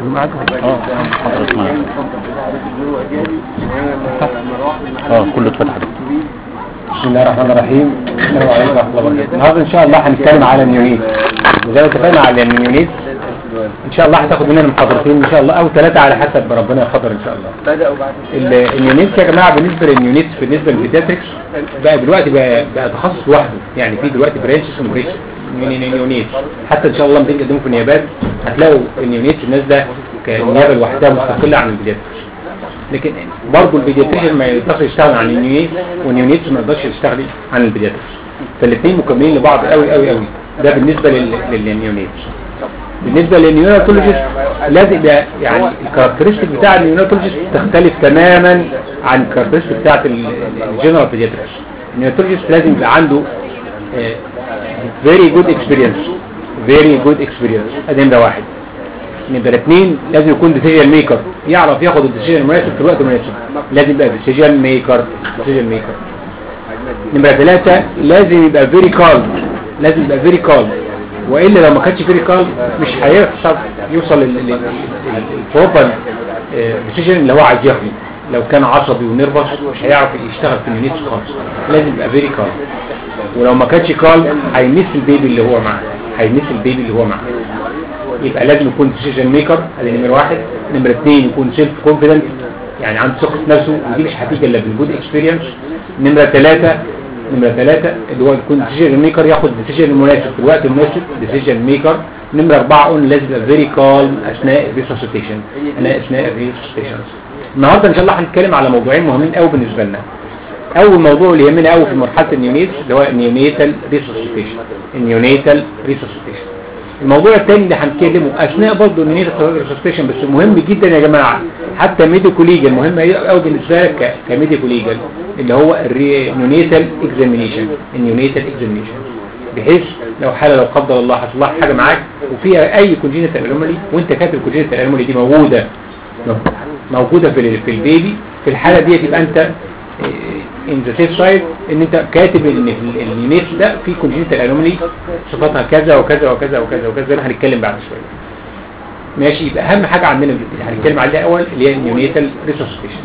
اه حضرت معاك اه كله اتفتح بسم الله الرحمن الرحيم السلام عليكم ورحمه الله وبركاته النهارده ان شاء الله هنتكلم على النيونيت وزي ما اتفقنا على النيونيت ان شاء الله هتاخد مننا محاضرتين ان شاء الله او ثلاثه على حسب ربنا يقدر ان شاء الله ال- النيونيت يا جماعه بالنسبه للنيونيت بالنسبه للبيدياتريكس بقى دلوقتي بقى, بقى تخصص لوحده يعني في دلوقتي برانش اسمه بريش نيونيت حتى ان شاء الله لما تيجي تقدموا في النيابات هتلاقوا النيونيت الناس ده كنيابه لوحدها مستقله عن البيدياتريكس لكن برضه البيدياتريشن ما يقدرش يشتغل عن النيونيت والنيونيت ما يقدرش يشتغل عن البيدياتريكس فالاثنين مكملين لبعض قوي قوي قوي ده بالنسبه لل- للنيونيت بالنسبه للنيوناتولوجيست لازم يبقى يعني الكاركترستيك بتاع النيوناتولوجيست تختلف تماما عن الكاركترستيك بتاعت الجنرال بيدياتريكس النيوناتولوجيست لازم يبقى عنده فيري جود اكسبيرينس فيري جود اكسبيرينس ادي نمره واحد نمرة اثنين لازم يكون ديسيجن ميكر يعرف ياخد الديسيجن المناسب في الوقت المناسب لازم يبقى ديسيجن ميكر ديسيجن ميكر نمرة ثلاثة لازم يبقى فيري كالم لازم يبقى فيري كالم والا لو ما كانش فيري كالم مش هيقدر يوصل للبروبر ديسيجن اللي هو عايز ياخده لو كان عصبي ونرفس مش هيعرف يشتغل في اليونيتس خالص لازم يبقى فيري كالم ولو ما كانش كالم هيمس البيبي اللي هو معاه هيمس البيبي اللي هو معاه يبقى لازم يكون ديسيجن ميكر ادي نمره واحد نمره اثنين يكون سيلف كونفيدنت يعني عنده ثقه في نفسه ودي مش هتيجي الا بالجود اكسبيرينس نمره ثلاثه نمره ثلاثه اللي هو يكون ديسيجن ميكر ياخد الديسيجن المناسب في الوقت المناسب ديسيجن ميكر نمره اربعه قلنا لازم يبقى فيري كالم اثناء الريسوسيتيشن اثناء الريسوسيتيشن النهارده ان شاء الله هنتكلم على موضوعين مهمين قوي بالنسبه لنا اول موضوع اللي يهمنا قوي في مرحله النيونيت اللي هو النيونيتال ريسوسيتيشن النيونيتال ريسوسيتيشن الموضوع الثاني اللي هنتكلمه اثناء برضه النيونيتال ريسوسيتيشن بس مهم جدا يا جماعه حتى ميديكو ليجل مهم قوي بالنسبه لك كميديكو ليجل اللي هو النيونيتال اكزامينيشن النيونيتال اكزامينيشن بحيث لو حاله لو قدر الله حصل لها حاجه معاك وفيها اي كونجينيتال انومالي وانت كاتب الكونجينيتال انومالي دي موجوده موجوده في ال- في البيبي في الحاله دي يبقى انت ان ذا سيف سايد ان انت كاتب ان في اليونيت ده في كونجينيتال انومالي صفاتها كذا وكذا وكذا وكذا وكذا زي ما هنتكلم بعد شويه ماشي يبقى اهم حاجه عندنا اللي هنتكلم عليها اول اللي هي النيونيتال ريسوسيتيشن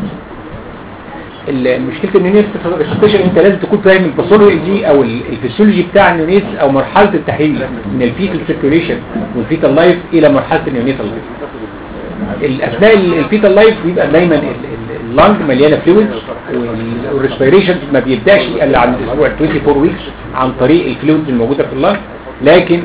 مشكله النيونيتال ريسوسيتيشن انت لازم تكون فاهم الباثولوجي او ال- الفسيولوجي بتاع النيونيت او مرحله التحليل من الفيتال سيركيوليشن والفيتال لايف الى مرحله النيونيتال لايف الاثناء الفيتال لايف بيبقى دايما ال- ال- اللنج مليانه فلويدز والريسبيريشن ما بيبداش الا عند الاسبوع 24 ويكس عن طريق الفلويدز الموجوده في اللنج لكن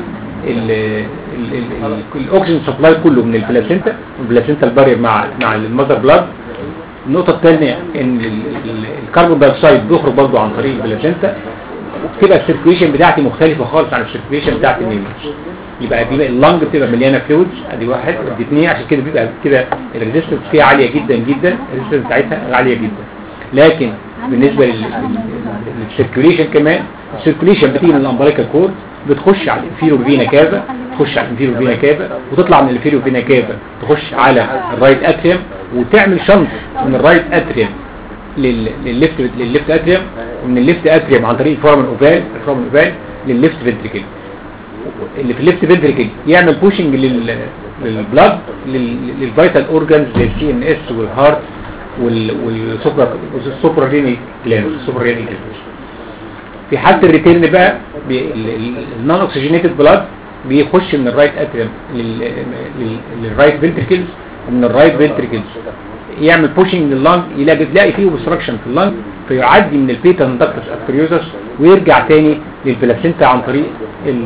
الاكسجين سبلاي كله من البلاسينتا البلاسينتا البارير مع مع المذر بلاد النقطة الثانية ان ال- ال- الكربون دايوكسيد بيخرج برضه عن طريق البلاسينتا تبقى السيركيوليشن بتاعتي مختلفة خالص عن السيركيوليشن بتاعت النيمونز يبقى بيبقى اللنج بتبقى مليانة فلويدز ادي واحد ادي اثنين عشان كده بيبقى كده الريزيستنس فيها عالية جدا جدا الريزيستنس بتاعتها عالية جدا لكن بالنسبة للسيركيوليشن كمان السيركيوليشن بتيجي من الامبريكال كورد بتخش على الانفيرو فينا كافا تخش على الانفيرو فينا كافا وتطلع من الانفيرو فينا كافا تخش على الرايت اتريوم وتعمل شنط من الرايت اتريوم لل- للليفت للليفت اتريوم ومن الليفت اتريوم عن طريق الفورامن اوفال الفورامن اوفال للليفت فنتريكل اللي في الليفت فنتريكل يعمل بوشنج لل للبلاد للفيتال اورجانز زي السي ان اس والهارت والسوبر والسوبر ريني جلاند السوبر ريني جلاند في حالة الريتيرن بقى النون اوكسجينيتد بلاد بيخش من الرايت اتريوم للرايت فنتريكلز ومن الرايت فنتريكلز يعمل بوشنج لللنج يلاقي تلاقي فيه اوبستراكشن في اللنج فيعدي من البيتا اندكتس ارتريوزس ويرجع تاني للبلاسينتا عن طريق ال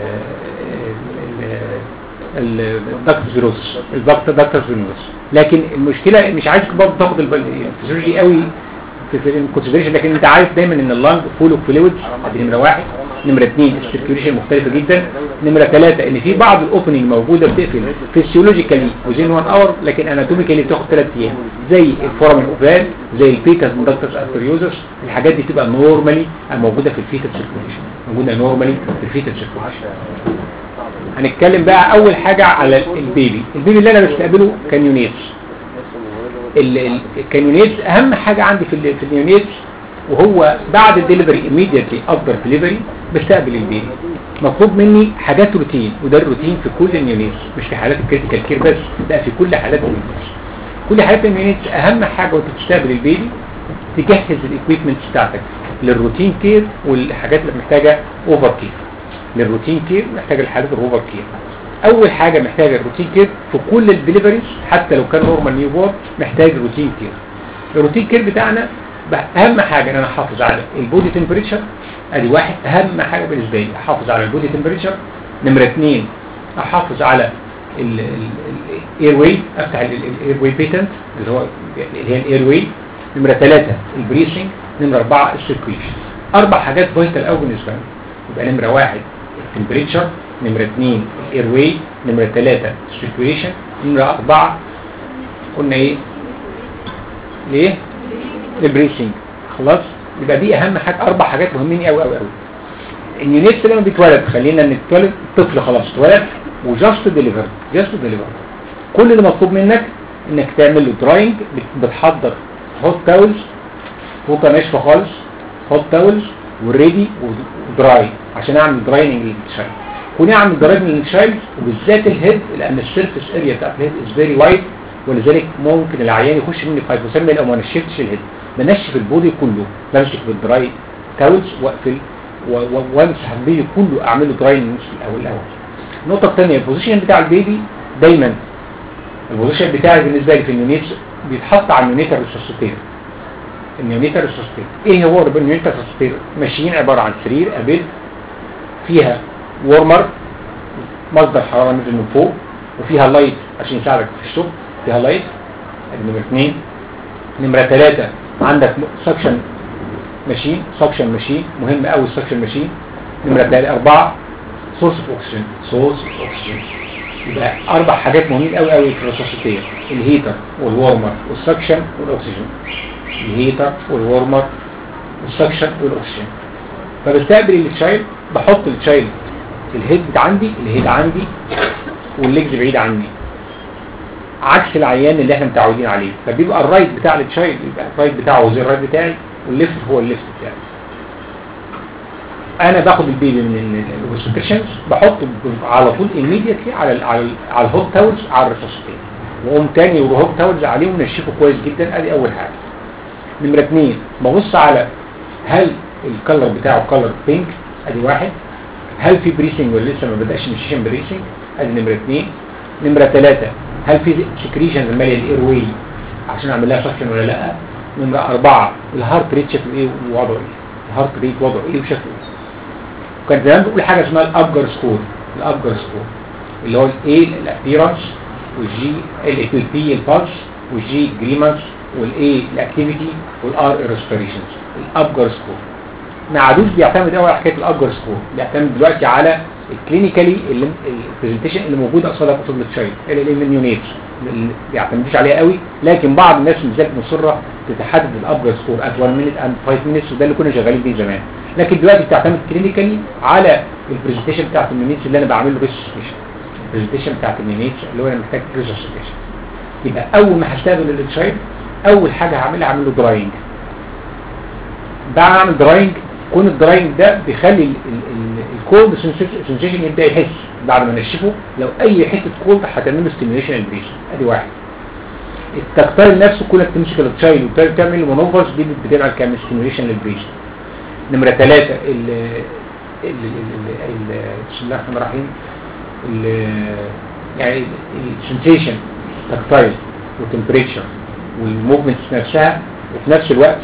الدكتس فيروس الدكتس فيروس لكن المشكله مش عايزك برضه تاخد الب- الفسيولوجي قوي في الكونسيدريشن لكن انت عارف دايما ان اللنج فول اوف فلويدز دي نمره واحد نمره اثنين السيركيوليشن مختلفه جدا نمره ثلاثه ان في بعض الاوبننج موجوده بتقفل فيسيولوجيكالي وزين 1 اور لكن اناتوميكالي بتاخد ثلاث ايام زي الفورامين اوفال زي البيتاس اندكتس ارتريوزس الحاجات دي بتبقى نورمالي موجوده في الفيتال سيركيوليشن موجوده نورمالي في الفيتال سيركيوليشن هنتكلم بقى اول حاجه على البيبي البيبي اللي انا بستقبله كان يونيتس ال- ال- الكانيونيتس اهم حاجة عندي في ال- في النيونيتس وهو بعد الدليفري immediately after delivery بستقبل البيبي مطلوب مني حاجات روتين وده الروتين في كل النيونيتس مش في حالات الكريتيكال كير بس لا في كل حالات النيونيتس كل حالات النيونيتس اهم حاجه وانت بتستقبل البيبي تجهز الاكويبمنتس بتاعتك للروتين كير والحاجات اللي محتاجه اوفر كير للروتين كير محتاجه الحالات الاوفر كير اول حاجه محتاجه الروتين كير في كل الدليفريز حتى لو كان نورمال نيو بورن محتاج روتين كير الروتين كير بتاعنا اهم حاجه ان انا احافظ على البودي تمبريتشر ادي واحد اهم حاجه بالنسبه لي احافظ على البودي تمبريتشر نمره اثنين احافظ على الاير واي افتح الاير واي بيتنت اللي هو اللي هي الاير واي نمره ثلاثه البريسنج نمره اربعه السيركيشن اربع حاجات فايتال قوي بالنسبه لي يبقى نمره واحد التمبريتشر نمره اثنين الاير واي نمره ثلاثه السيركيشن نمره اربعه قلنا ايه ليه البريسنج خلاص يبقى دي اهم حاجه اربع حاجات مهمين قوي قوي قوي اليونيت لما بيتولد خلينا نتولد الطفل خلاص اتولد وجاست ديليفر جاست ديليفر كل اللي مطلوب منك انك تعمل له دراينج بتحضر هوت تاولز فوطه ناشفه خالص هوت تاولز وريدي ودراي عشان اعمل درايننج للتشايلد كوني اعمل درايننج للتشايلد وبالذات الهيد لان السيرفيس اريا بتاعت الهيد از فيري وايد ولذلك ممكن العيان يخش مني في هايبوثيرميا لو ما نشفتش الهيد بنشف البودي كله بمسك بالدراي تاولز واقفل وامسح البيبي كله اعمل له درايننج في الاول الاول النقطه الثانيه البوزيشن بتاع البيبي دايما البوزيشن بتاعي بالنسبه لي في النيونيتس بيتحط على النيونيتر ريسوسيتير النيونيتر ريسوسيتير ايه هو النيونيتر ريسوسيتير ماشيين عباره عن سرير ابيض فيها وورمر مصدر حراره نزل من فوق وفيها لايت عشان يساعدك في الشغل فيها لايت نمرة اثنين نمرة ثلاثة عندك سكشن ماشين سكشن ماشين مهم قوي السكشن ماشين نمرة ثلاثة أربعة سورس اوف اوكسجين سورس اوف اوكسجين يبقى أربع حاجات مهمين قوي قوي في الرصاصتين الهيتر والورمر والسكشن والأكسجين الهيتر والورمر والسكشن والأكسجين فبستقبل التشايلد بحط التشايلد الهيد عندي الهيد عندي والليجز بعيد عني عكس العيان اللي احنا متعودين عليه فبيبقى الرايت بتاع التشايلد يبقى الرايت بتاعه زي الرايت بتاعي والليفت هو الليفت بتاعي انا باخد البيبي من الهوسبيشنز بحطه على طول immediately على ال على ال على الهوت تاولز على الرصاصتين واقوم تاني والهوت تاولز عليه ونشفه كويس جدا ادي اول حاجه نمره اثنين ببص على هل الكلر بتاعه كلر بينك ادي واحد هل في بريسنج ولا لسه ما بداش نشيشن بريسنج ادي نمره اثنين نمره ثلاثه هل في سكريشنز ماليه الاير واي عشان اعمل لها سكشن ولا لا نمره اربعه الهارت ريت شكله ايه ووضعه ايه الهارت ريت وضعه ايه وشكله ايه كان زمان بقول حاجه اسمها الابجر سكور الابجر سكور اللي هو الاي الابيرنس والجي الاي بي البالس والجي جريمانس والاي الاكتيفيتي والار الريسبيريشنز الابجر سكور ما عادوش بيعتمد قوي على حكايه الابجر سكور بيعتمد دلوقتي على الكلينيكالي البرزنتيشن اللي موجوده قصادها قصاد التشايلد الاليمنيونيتس ما بيعتمدوش عليها قوي لكن بعض الناس لذلك مصره تتحدد الابجر سكور ات 1 مينيت اند 5 مينيتس وده اللي كنا شغالين بيه زمان لكن دلوقتي بتعتمد كلينيكالي على البرزنتيشن بتاعت النيونيتس اللي انا بعمل له ريسيشن البرزنتيشن بتاعت النيونيتس اللي هو انا محتاج ريسيشن يبقى اول ما هستقبل التشايلد اول حاجه هعملها هعمل له دراينج بعمل دراينج كون الدراينج ده بيخلي الكولد سنسيشن يبدا يحس بعد ما نشفه لو اي حته كولد هتعمل له ستيميوليشن البريشن ادي واحد التكتايل نفسه كونك تمسك التشايلد وتعمل مانوفرز دي بتعمل كام ستيميوليشن للبريشن نمره ثلاثة ال ال ال بسم الله الرحمن الرحيم يعني السنسيشن تكتايل والتمبريتشر والموفمنتس نفسها وفي نفس الوقت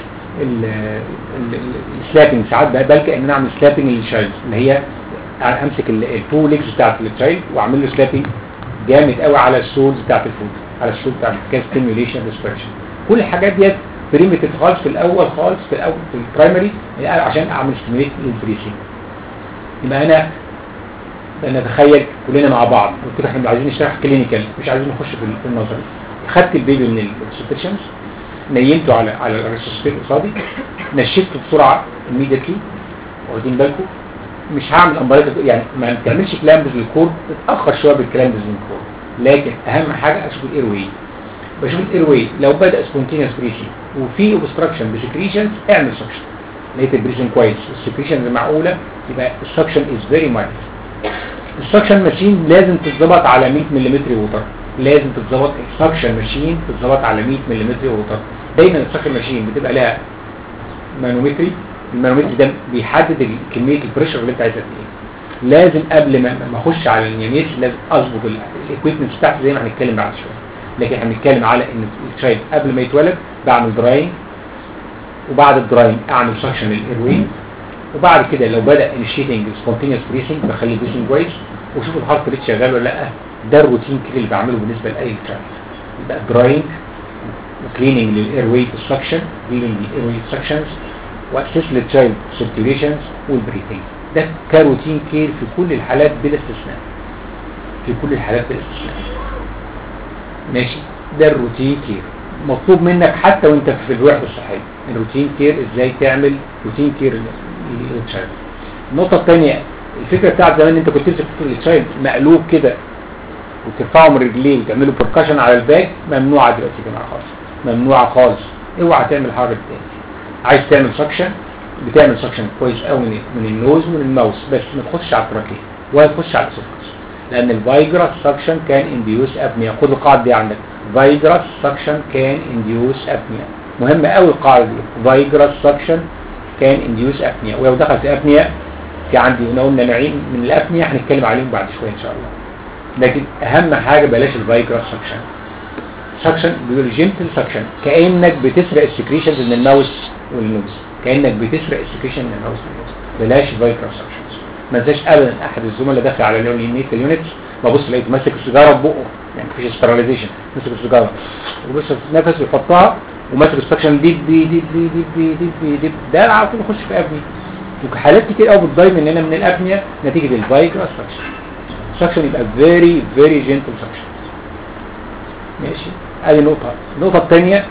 السلابنج ساعات بلجأ ان انا اعمل سلابنج للشايلد اللي هي امسك التو ليجز بتاعت الشايلد واعمل له سلابنج جامد قوي على السولز بتاعت الفود على السول بتاعت كان ستيميوليشن ريسبيرشن كل الحاجات ديت بريمتيف خالص في الاول خالص في الاول في البرايمري عشان اعمل ستيميوليت للبريسنج يبقى انا نتخيل كلنا مع بعض قلت له احنا عايزين نشتغل كلينيكال مش عايزين نخش في النظري خدت البيبي من السبتشنز نيمته على على الريسبير قصادي نشفته بسرعه immediately واخدين بالكم مش هعمل امبارات يعني ما تعملش كلامبز للكورد تتاخر شويه بالكلامبز للكورد لكن اهم حاجه اشوف الاير واي بشوف الاير واي لو بدا سبونتينيوس بريشن وفي اوبستراكشن بسكريشنز اعمل سكشن لقيت البريشن كويس السكريشنز معقوله يبقى السكشن از فيري مايلد السكشن ماشين لازم تتظبط على 100 ملم ووتر لازم تتظبط السكشن ماشين تتظبط على 100 ملم ووتر دايما السكشن ماشين بتبقى لها مانومتري المانومتري ده بيحدد ال- كميه البريشر اللي انت عايزها قد ايه لازم قبل ما ما اخش على اليونيت لازم اظبط الاكويبمنت بتاعتي زي ما هنتكلم بعد شويه لكن احنا بنتكلم على ان الشايلد قبل ما يتولد بعمل دراينج وبعد الدراينج اعمل سكشن للايروين وبعد كده لو بدا انيشيتنج سبونتينيوس بريسنج بخلي البريسنج كويس وشوف الهارت ريت شغال ولا لا ده الروتين كده اللي بعمله بالنسبه لاي تشايلد يبقى دراينج وكليننج للايروي سكشن كليننج للايروي سكشنز واسس للتشايلد سيركيوليشنز والبريثنج ده كروتين كير في كل الحالات بلا استثناء في كل الحالات بلا استثناء ماشي ده الروتين كير مطلوب منك حتى وانت في الوحده الصحيه الروتين كير ازاي تعمل روتين كير للتشايلد النقطه الثانيه الفكره بتاعت زمان انت كنت تمسك التشايلد مقلوب كده وترفعه من رجليه وتعمله بركشن على الباك ممنوعه دلوقتي يا جماعه خالص ممنوعه خالص اوعى تعمل حركه تاني عايز تعمل سكشن بتعمل سكشن كويس قوي من من النوز ومن الماوس بس ما تخش على التراكيه ولا تخش على السفكس لان الفايجراس سكشن كان انديوس ابنيا خد القاعده دي عندك فايجراس سكشن كان انديوس ابنيا مهمه قوي القاعده دي فايجراس سكشن كان انديوس ابنيا ولو دخل في ابنيا في عندي هنا قلنا نوعين من الابنيا هنتكلم عليهم بعد شويه ان شاء الله لكن اهم حاجه بلاش الفايجراس سكشن سكشن بيقول جنتل سكشن كانك بتسرق السكريشنز من الماوس والنوز كانك بتسرق السكريشن من الماوس والنوز بلاش فايجراس سكشنز ما انساش ابدا احد الزملاء داخل على اليونيت اليونتس ببص لقيته ماسك السيجاره ببقه يعني مفيش ستراليزيشن ماسك السيجاره وبص نفس يحطها وماسك السكشن دي دي دي دي دي دي دي دي دي ده على طول يخش في ابني وحالات كتير قوي بتضايق مننا من الابنيا نتيجه الفايجراس سكشن سكشن يبقى فيري فيري جنتل سكشن ماشي ادي نقطه النقطه الثانيه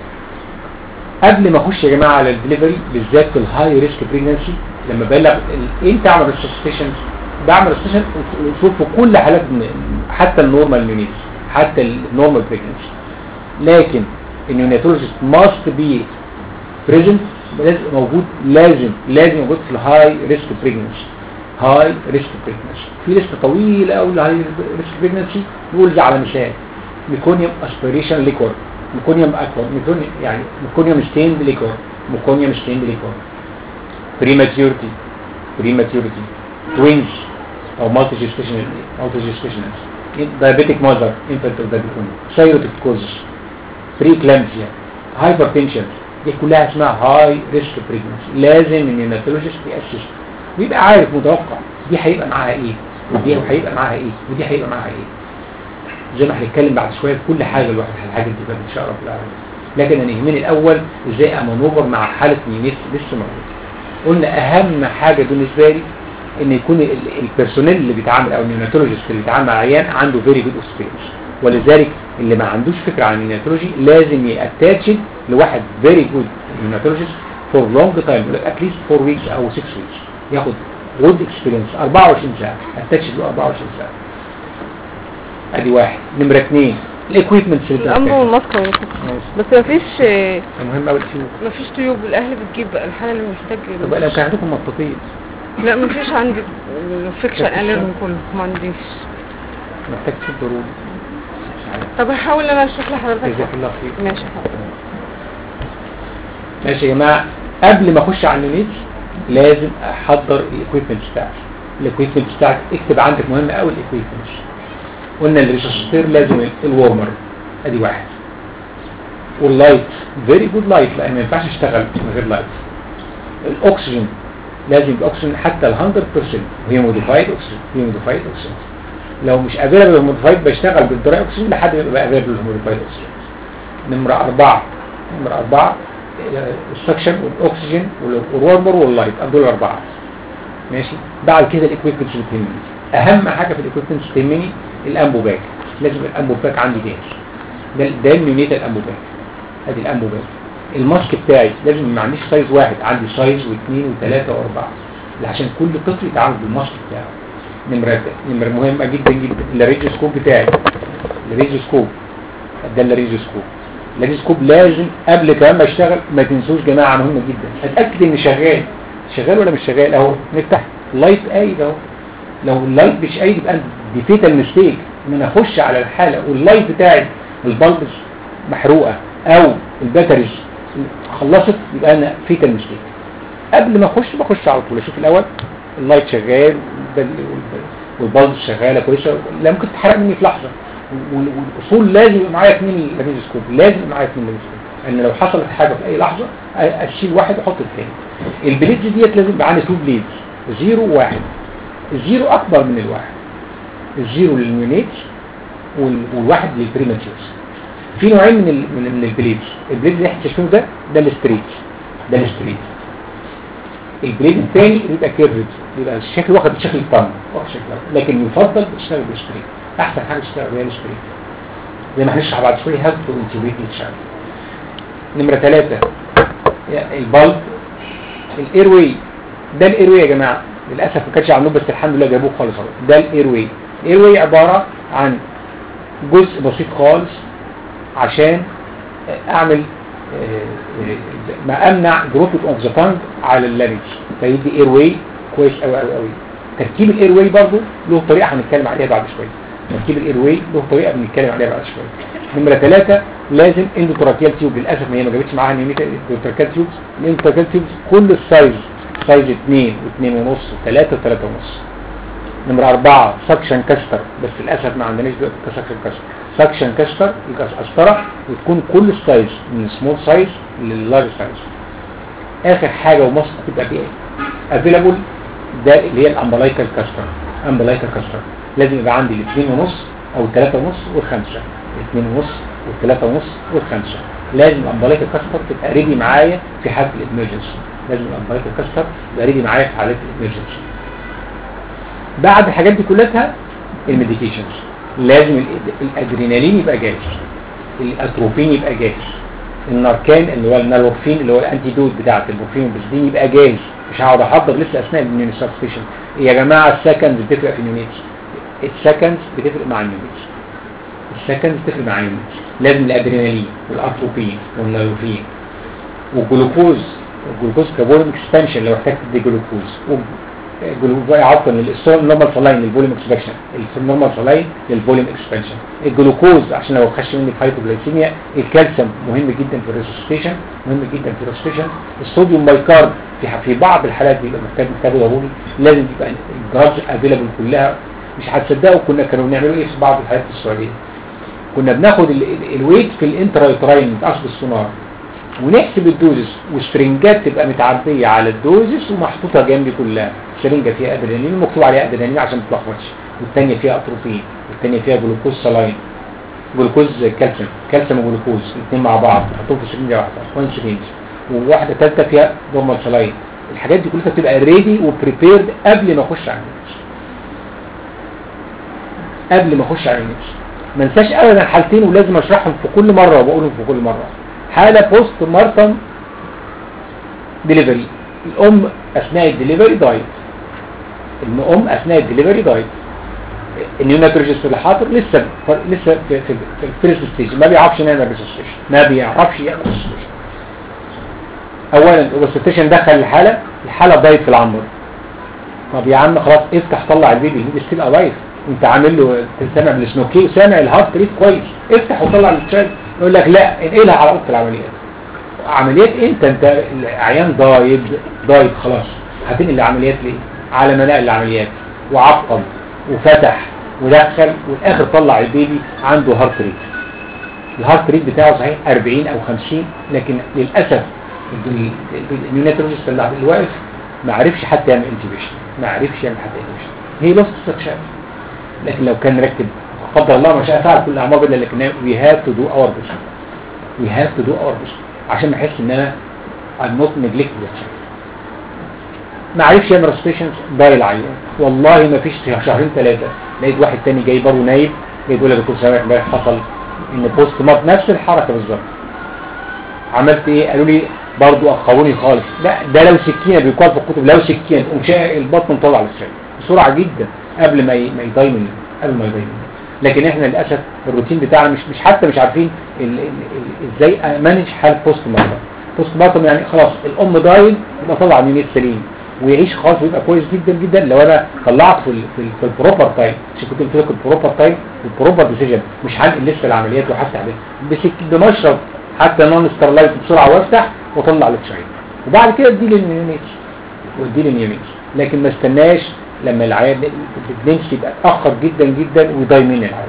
قبل ما اخش يا جماعه على الدليفري بالذات في الهاي ريسك بريجنسي لما بلغ ال- امتى اعمل ريسستيشن بعمل ريسستيشن اصول في كل حالات م- حتى النورمال نيونيتس حتى النورمال بريجنسي لكن النيوناتولوجيست ماست بي بريزنت لازم موجود لازم لازم موجود في الهاي ريسك بريجنسي هاي ريسك بريجنسي في لسته طويله قوي لهاي ريسك بريجنسي نقول دي على مثال ميكونيوم اسبيريشن ليكور ميكونيوم اكور ميكونيوم يعني ميكونيوم ستيند ليكور ميكونيوم ستيند ليكور بريماتيورتي بريماتيورتي توينز او مالتي جيستيشن مالتي جيستيشن diabetic mother infant of diabetic سيروتيك كوزس بري كلامسيا هايبرتنشن دي كلها اسمها هاي ريسك بريجنسي لازم النيوناتولوجيست ياسس ويبقى عارف متوقع دي هيبقى معاها ايه ودي هيبقى معاها ايه ودي هيبقى معاها ايه زي ما هنتكلم بعد شويه في كل حاجه الواحد الحاجه دي بقى ان شاء الله في العالمين لكن انا يهمني الاول ازاي امانوفر مع حاله نيونيت لسه موجوده قلنا اهم حاجه بالنسبه لي ان يكون ال- البيرسونيل اللي بيتعامل او النيوناتولوجيست اللي بيتعامل مع العيان عنده فيري جود اكسبيرينس ولذلك اللي ما عندوش فكره عن النيوناتولوجي لازم ياتاتش لواحد فيري جود نيوناتولوجيست فور لونج تايم اتليست 4 ويكس او 6 ويكس ياخد جود اكسبيرينس 24 ساعه اتاتش له 24 ساعه ادي واحد نمره اثنين الاكويبمنتس اللي الأمر بتحتاجها. والماسكة والماسكة. بس مفيش مهم قوي التيوب مفيش طيوب الأهل بتجيب الحالة اللي محتاج طب لو كان عندكم مطاطين لا مفيش عندي فيكشن أليرم كله ما عنديش محتاج تشوف ضروري طب هحاول أنا أشرح لحضرتك جزاك الله خير ماشي حاضر ماشي يا جماعه قبل ما اخش على النيتس لازم احضر الاكويبمنت بتاعتي الاكويبمنت بتاعتي اكتب عندك مهم قوي الاكويبمنت قلنا الريسستير لازم ال- الورمر ادي واحد واللايت فيري جود لايت لان ما ينفعش اشتغل من غير لايت الاكسجين لازم يبقى اكسجين حتى ال 100% وهي موديفايد اكسجين هي موديفايد اكسجين لو مش افيلبل موديفايد بشتغل بالدراي اكسجين لحد ما يبقى افيلبل موديفايد اكسجين نمرة أربعة نمرة أربعة السكشن والأكسجين والورمر واللايت دول أربعة ماشي بعد كده الإكويبمنتس اللي تهمني أهم حاجة في الإكويبمنتس تهمني الأمبو باك لازم الأمبو باك عندي جاهز ده ده النيونيتا الأمبو باك أدي الأمبو باك الماسك بتاعي لازم ما عنديش سايز واحد عندي سايز واثنين وثلاثة وأربعة عشان كل طفل يتعامل بالماسك بتاعه نمرة نمرة مهمة جدا جدا الريجيوسكوب بتاعي الريجيوسكوب ده الريجيوسكوب الريجيوسكوب لازم قبل كمان ما اشتغل ما تنسوش جماعة مهمة جدا اتأكد ان شغال شغال ولا مش شغال اهو نفتح اللايت قايد اهو لو اللايت مش قايد يبقى دي فيتال ميستيك ان انا اخش على الحاله واللايت بتاعي البلبس محروقه او الباتريز خلصت يبقى انا فيتال ميستيك قبل ما اخش بخش على طول اشوف الاول اللايت شغال والبلبس شغاله كويسه لا ممكن تتحرق مني في لحظه وال- والاصول لازم يبقى معايا اثنين لابيزوسكوب لازم يبقى معايا اثنين لابيزوسكوب ان لو حصلت حاجه في اي لحظه أ- اشيل واحد واحط الثاني البليدز ديت لازم يبقى عندي تو بليدز زيرو وواحد الزيرو اكبر من الواحد الزيرو للميونيتس وال- والواحد للبريماتيوس في نوعين من ال من, من البليدز البليد اللي احنا شايفينه ده ده الستريت ده الستريت البليد الثاني يبقى كيرفد يبقى الشكل واخد شكل الطن واخد شكل الطن. لكن يفضل تشتغل بالستريت احسن حاجه تشتغل بيها الستريت زي ما هنشرح بعد شويه هاف تو انتجريت الشكل نمره ثلاثة البلب الاير واي ده الاير واي يا جماعه للاسف ما كانش عندهم بس الحمد لله جابوه خالص أهو. ده الاير واي الاير واي عباره عن جزء بسيط خالص عشان اعمل آه، آه، ما امنع دروبت اوف ذا تانج على اللارنج فيدي اير واي كويس قوي قوي قوي تركيب الاير واي برضه له طريقه هنتكلم عليها بعد شويه تركيب الاير واي له طريقه بنتكلم عليها بعد شويه نمره ثلاثة لازم اندوتراكيال تيوب للاسف ما هي ما جابتش معاها اندوتراكيال تيوبس الاندوتراكيال تيوبس كل السايز سايز 2 و2 ونص و3 و3 ونص نمرة أربعة سكشن كاستر بس للأسف ما عندناش دلوقتي سكشن كاستر سكشن كاستر القسطرة وتكون كل سايز من سمول سايز لللارج سايز آخر حاجة ومصر تبقى دي افيلابل ده اللي هي الامبلايكال كاستر امبلايكال كاستر لازم يبقى عندي الاثنين ونص او الثلاثة ونص والخمسة الاثنين ونص والثلاثة ونص والخمسة لازم الامبلايكال كاستر تبقى ريدي معايا في حالة الامرجنسي لازم الامبلايكال كاستر تبقى ريدي معايا في حالة الامرجنسي بعد الحاجات دي كلها الميديكيشنز لازم ال- الادرينالين يبقى جاهز الاتروفين يبقى جاهز الناركان اللي هو النالورفين اللي هو الانتيدوت بتاعه المورفين والبنزين يبقى جاهز مش هقعد احضر لسه اثناء الاميون سبستيشن يا جماعه السكندز بتفرق في اليونيتس السكندز بتفرق مع اليونيتس السكندز بتفرق مع اليونيتس لازم الادرينالين والاتروفين والنالورفين والجلوكوز الجلوكوز كفوليوم اكسبانشن لو احتجت تدي جلوكوز والجلوكوز عفوا النورمال سلاين للفوليوم اكسبانشن النورمال سلاين للفوليوم اكسبانشن الجلوكوز عشان لو خش مني في هايبوجلايسيميا الكالسيوم مهم جدا في الريسوسيتيشن مهم جدا في الريسوسيتيشن الصوديوم بايكارب في في بعض الحالات بيبقى محتاج محتاج ضروري لازم يبقى الجراج افيلابل كلها مش هتصدقوا كنا كانوا بنعملوا ايه في بعض الحالات السعوديه كنا بناخد ال- ال- الويت في الانترايتراين متقصد السونار ونحسب الدوزس والسرنجات تبقى متعبية على الدوزس ومحطوطة جنبي كلها سرنجة فيها ادرينالين ومكتوب عليها ادرينالين عشان ما تلخبطش والثانية فيها اتروفين والثانية فيها جلوكوز سلاين جلوكوز كالسيوم كالسيوم وجلوكوز الاثنين مع بعض حطوهم في سرنجة واحدة وان سرنج وواحدة ثالثة فيها نورمال سلاين الحاجات دي كلها بتبقى ريدي وبريبيرد قبل ما اخش على النفس قبل ما اخش على النفس ما انساش ابدا حالتين ولازم اشرحهم في كل مره وبقولهم في كل مره حاله بوست مارتم ديليفري الام اثناء الدليفري دايت الام اثناء الدليفري دايت النيوناتولوجيست اللي حاضر لسه لسه في في في الفيرست ستيج ما بيعرفش يعمل ريسوسيشن ما بيعرفش يعمل ريسوسيشن اولا الريسوسيشن دخل الحاله الحاله دايت في العنبر طب يا عم خلاص افتح طلع البيبي البيبي ستيل الايف انت عامل له سامع بالسنوكي وسامع الهارت ريت كويس افتح وطلع التشايلد يقول لك لا انقلها على اوضه العمليات عمليات انت انت العيان دايد دايد خلاص هتنقل العمليات ليه على ما نقل العمليات وعقم وفتح ودخل والاخر طلع البيبي عنده هارت ريت الهارت ريت بتاعه صحيح 40 او 50 لكن للاسف النيوناتولوجيست اللي واقف ما عرفش حتى يعمل انتبيشن ما عرفش يعمل حتى انتبيشن هي لوست ستراكشر لكن لو كان مركب قدر الله ما شاء فعل كل الاعمار بدل لكن we have to do our best we have to do our best عشان ما احس ان انا I'm not neglected the child ما عرفش يعمل ريسبيشنز ضايل العيان والله ما فيش شهرين ثلاثه لقيت واحد تاني جاي برضه نايب جاي يقول لي يا دكتور سامح امبارح حصل ان بوست مارت نفس الحركه بالظبط عملت ايه قالوا لي برضه اخروني خالص لا ده لو سكينه بيقال في الكتب لو سكينه تقوم شايل البطن طالع للشاي بسرعه جدا قبل ما ي- ما يضايمن قبل ما يضايمن لكن احنا للاسف الروتين بتاعنا مش مش حتى مش عارفين ال- ال- ال- ازاي مانج حال بوست مارتم بوست مارتم يعني خلاص الام دايد يبقى طلع نيونيت سليم ويعيش خالص ويبقى كويس جدا جدا لو انا طلعت في ال في, ال في البروبر تايم مش كنت قلت لك البروبر تايم البروبر ديسيجن مش هنقل لسه العمليات وهفتح بس بمشرب حتى نون ستارلايت بسرعه وافتح واطلع التشايلد وبعد كده ادي لي النيونيتس وادي لي النيونيتس لكن ما استناش لما العيان البريجنسي يبقى اتاخر جدا جدا ويضاي مني العيان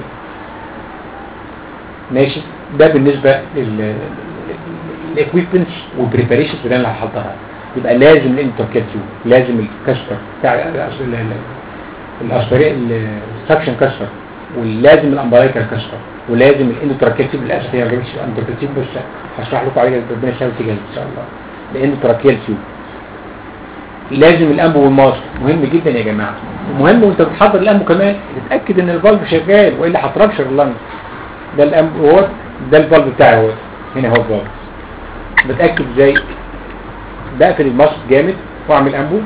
ماشي ده بالنسبه لل الاكويبمنتس والبريباريشنز اللي انا هحضرها يبقى لازم الانتركاتيو لازم الكاستر بتاع الاسبري السكشن كاستر ولازم الامبرايكر كاستر ولازم الاندوتراكيتيف للاسف هي ما جابتش الاندوتراكيتيف بس هشرح لكم عليها ربنا يسهل تجهز ان شاء الله الاندوتراكيال تيوب لازم الانبو والماسك مهم جدا يا جماعه ومهم وانت بتحضر الانبو كمان تتاكد ان الفالف شغال والا هتربشر اللنج ده الانبو هو ده الفالف بتاعي هو هنا هو الفالف بتاكد ازاي بقفل الماسك جامد واعمل انبو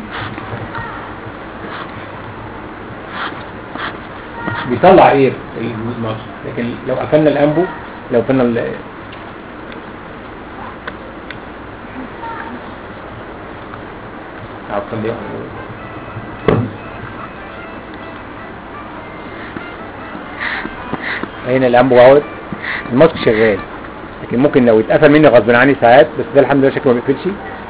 بيطلع ايه الماسك لكن لو قفلنا الانبو لو قفلنا ال- عفوا دي هنا الانبو اهوت الماسك شغال لكن ممكن لو اتقفل مني غصب عني ساعات بس ده الحمد لله شكله ما بيقفلش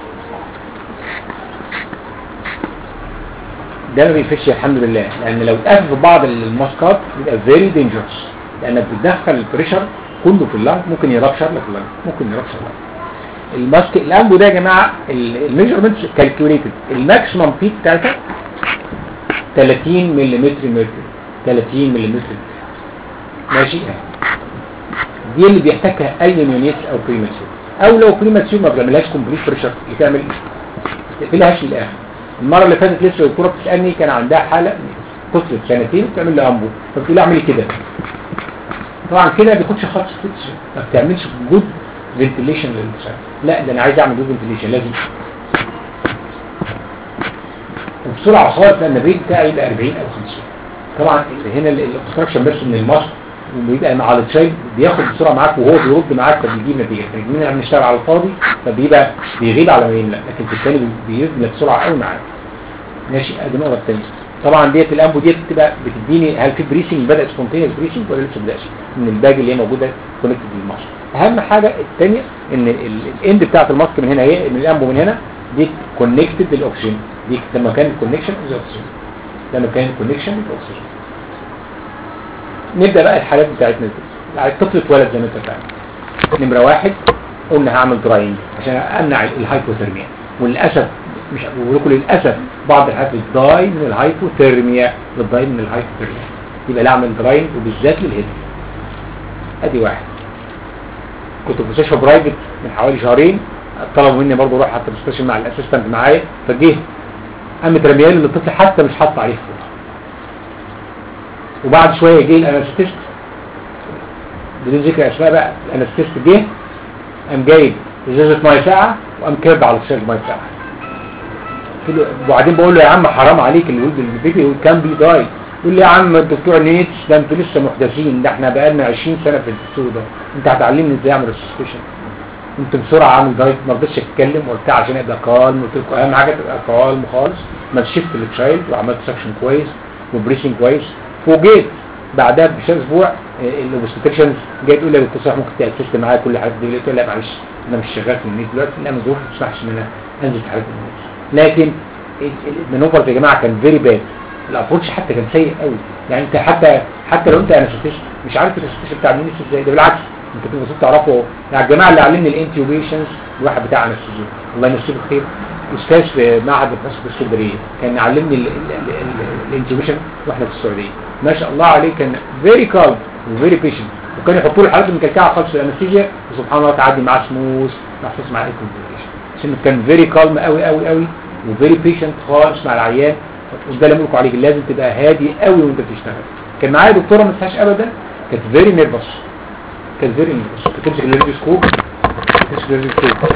ده ما بيقفلش الحمد لله لان لو اتقفل في بعض الماسكات بيبقى فيري دينجرس لانك بتدخل البريشر كله في اللنج ممكن يرابشر لك اللنج ممكن يرابشر لك الماسك الانبو ده يا جماعه الميجرمنتس كالكوليتد الماكسيمم بيك بتاعتها 30 ملم ميركوري 30 ملم ماشي دي اللي بيحتاجها اي نيونيت او بريماتيور او لو بريماتيور ما بيعملهاش كومبليت بريشر بتعمل تقفلهاش للاخر المره اللي فاتت لسه الدكتوره بتسالني كان عندها حاله طفل سنتين بتعمل لها امبو فبتقول لها اعملي كده طبعا كده ما بياخدش خالص ستيتش ما بتعملش جود فنتيليشن للسنة لا ده انا عايز اعمل جود فنتيليشن لازم وبسرعه خالص لان الريت بتاعي يبقى 40 او 50 طبعا هنا الاوبستراكشن بس من المصر وبيبقى مع التشايلد بياخد بسرعه معاك وهو بيرد معاك فبيجيب نتيجه فبيجيب احنا بنشتغل على الفاضي فبيبقى بيغيب على ما يملى لكن في الثاني بيملى بسرعه قوي معاك ماشي ادي النقطه الثانيه طبعا ديت الامبو ديت بتبقى بتديني هل في بريسنج بدا سبونتينيوس بريسنج ولا لسه بداش من الباج اللي هي موجوده كونكتد للماسك اهم حاجه الثانيه ان الاند بتاعت الماسك من هنا هي من الامبو من هنا دي كونكتد للاكسجين دي ده مكان الكونكشن للاكسجين ده مكان الكونكشن للاكسجين نبدا بقى الحالات بتاعتنا دي الطفل اتولد زي ما انت فاهم نمره واحد قلنا هعمل دراينج عشان امنع الهايبوثيرميا وللاسف مش بقول لكم للاسف بعض الحالات بتضاي من الهايبوثيرميا بتضاي من الهايبوثيرميا يبقى لا اعمل دراينج وبالذات للهيد ادي واحد كنت في مستشفى برايفت من حوالي شهرين طلبوا مني برضه اروح حتى مستشفى مع الاسيستنت معايا فجه قامت رميان ان الطفل حتى مش حاطط عليه فوق وبعد شويه جه الانستيست بدون ذكر اسماء بقى الانستيست جه قام جايب ازازه ميه ساقعه وقام كب على الشاشه ميه ساقعه وبعدين بقول له يا عم حرام عليك اللي ولد البيبي كان بي داي يقول لي يا عم الدكتور نيتش ده انتوا لسه محدثين ده احنا بقالنا 20 سنه في السوق ده انت هتعلمني ازاي اعمل ريسبشن انت بسرعه عامل دايت ما رضيتش اتكلم وبتاع عشان ابقى كالم قلت لكم اهم حاجه تبقى كالم خالص ما تشفت للتشايلد وعملت سكشن كويس وبريسنج كويس فوجئت بعدها بشهر اسبوع الاوبستريكشنز جاي تقول لي يا دكتور صح ممكن تاسست معايا كل حاجه دي قلت له لا معلش انا مش شغال في النيت دلوقتي لان الظروف ما تسمحش ان انا انزل في حاله النيت لكن المانوفرز يا جماعه كان فيري باد الابروتش حتى كان سيء قوي يعني انت حتى حتى لو انت انستيشن مش عارف الانستيشن بتاع النيت ازاي ده بالعكس انت كنت المفروض تعرفه يعني الجماعه اللي علمني الانتيوبيشنز الواحد بتاع انستيشن الله يمسيه بالخير استاذ في معهد النصر في الاسكندريه كان علمني الانتيوبيشن واحنا في السعوديه ما شاء الله عليه كان فيري كالم وفيري بيشنت وكان يحطوا له حالات مكلكعه خالص في الانستيجيا وسبحان الله تعدي معاه سموث محسوس معاه الكونفريشن عشان كان فيري كالم قوي قوي قوي وفيري بيشنت خالص مع العيان وده اللي بقول عليك لازم تبقى هادي قوي وانت بتشتغل كان معايا دكتوره ما تنساش ابدا كانت فيري نيرفس كانت فيري نيرفس كنت تمسك الريديوسكوب تمسك الريديوسكوب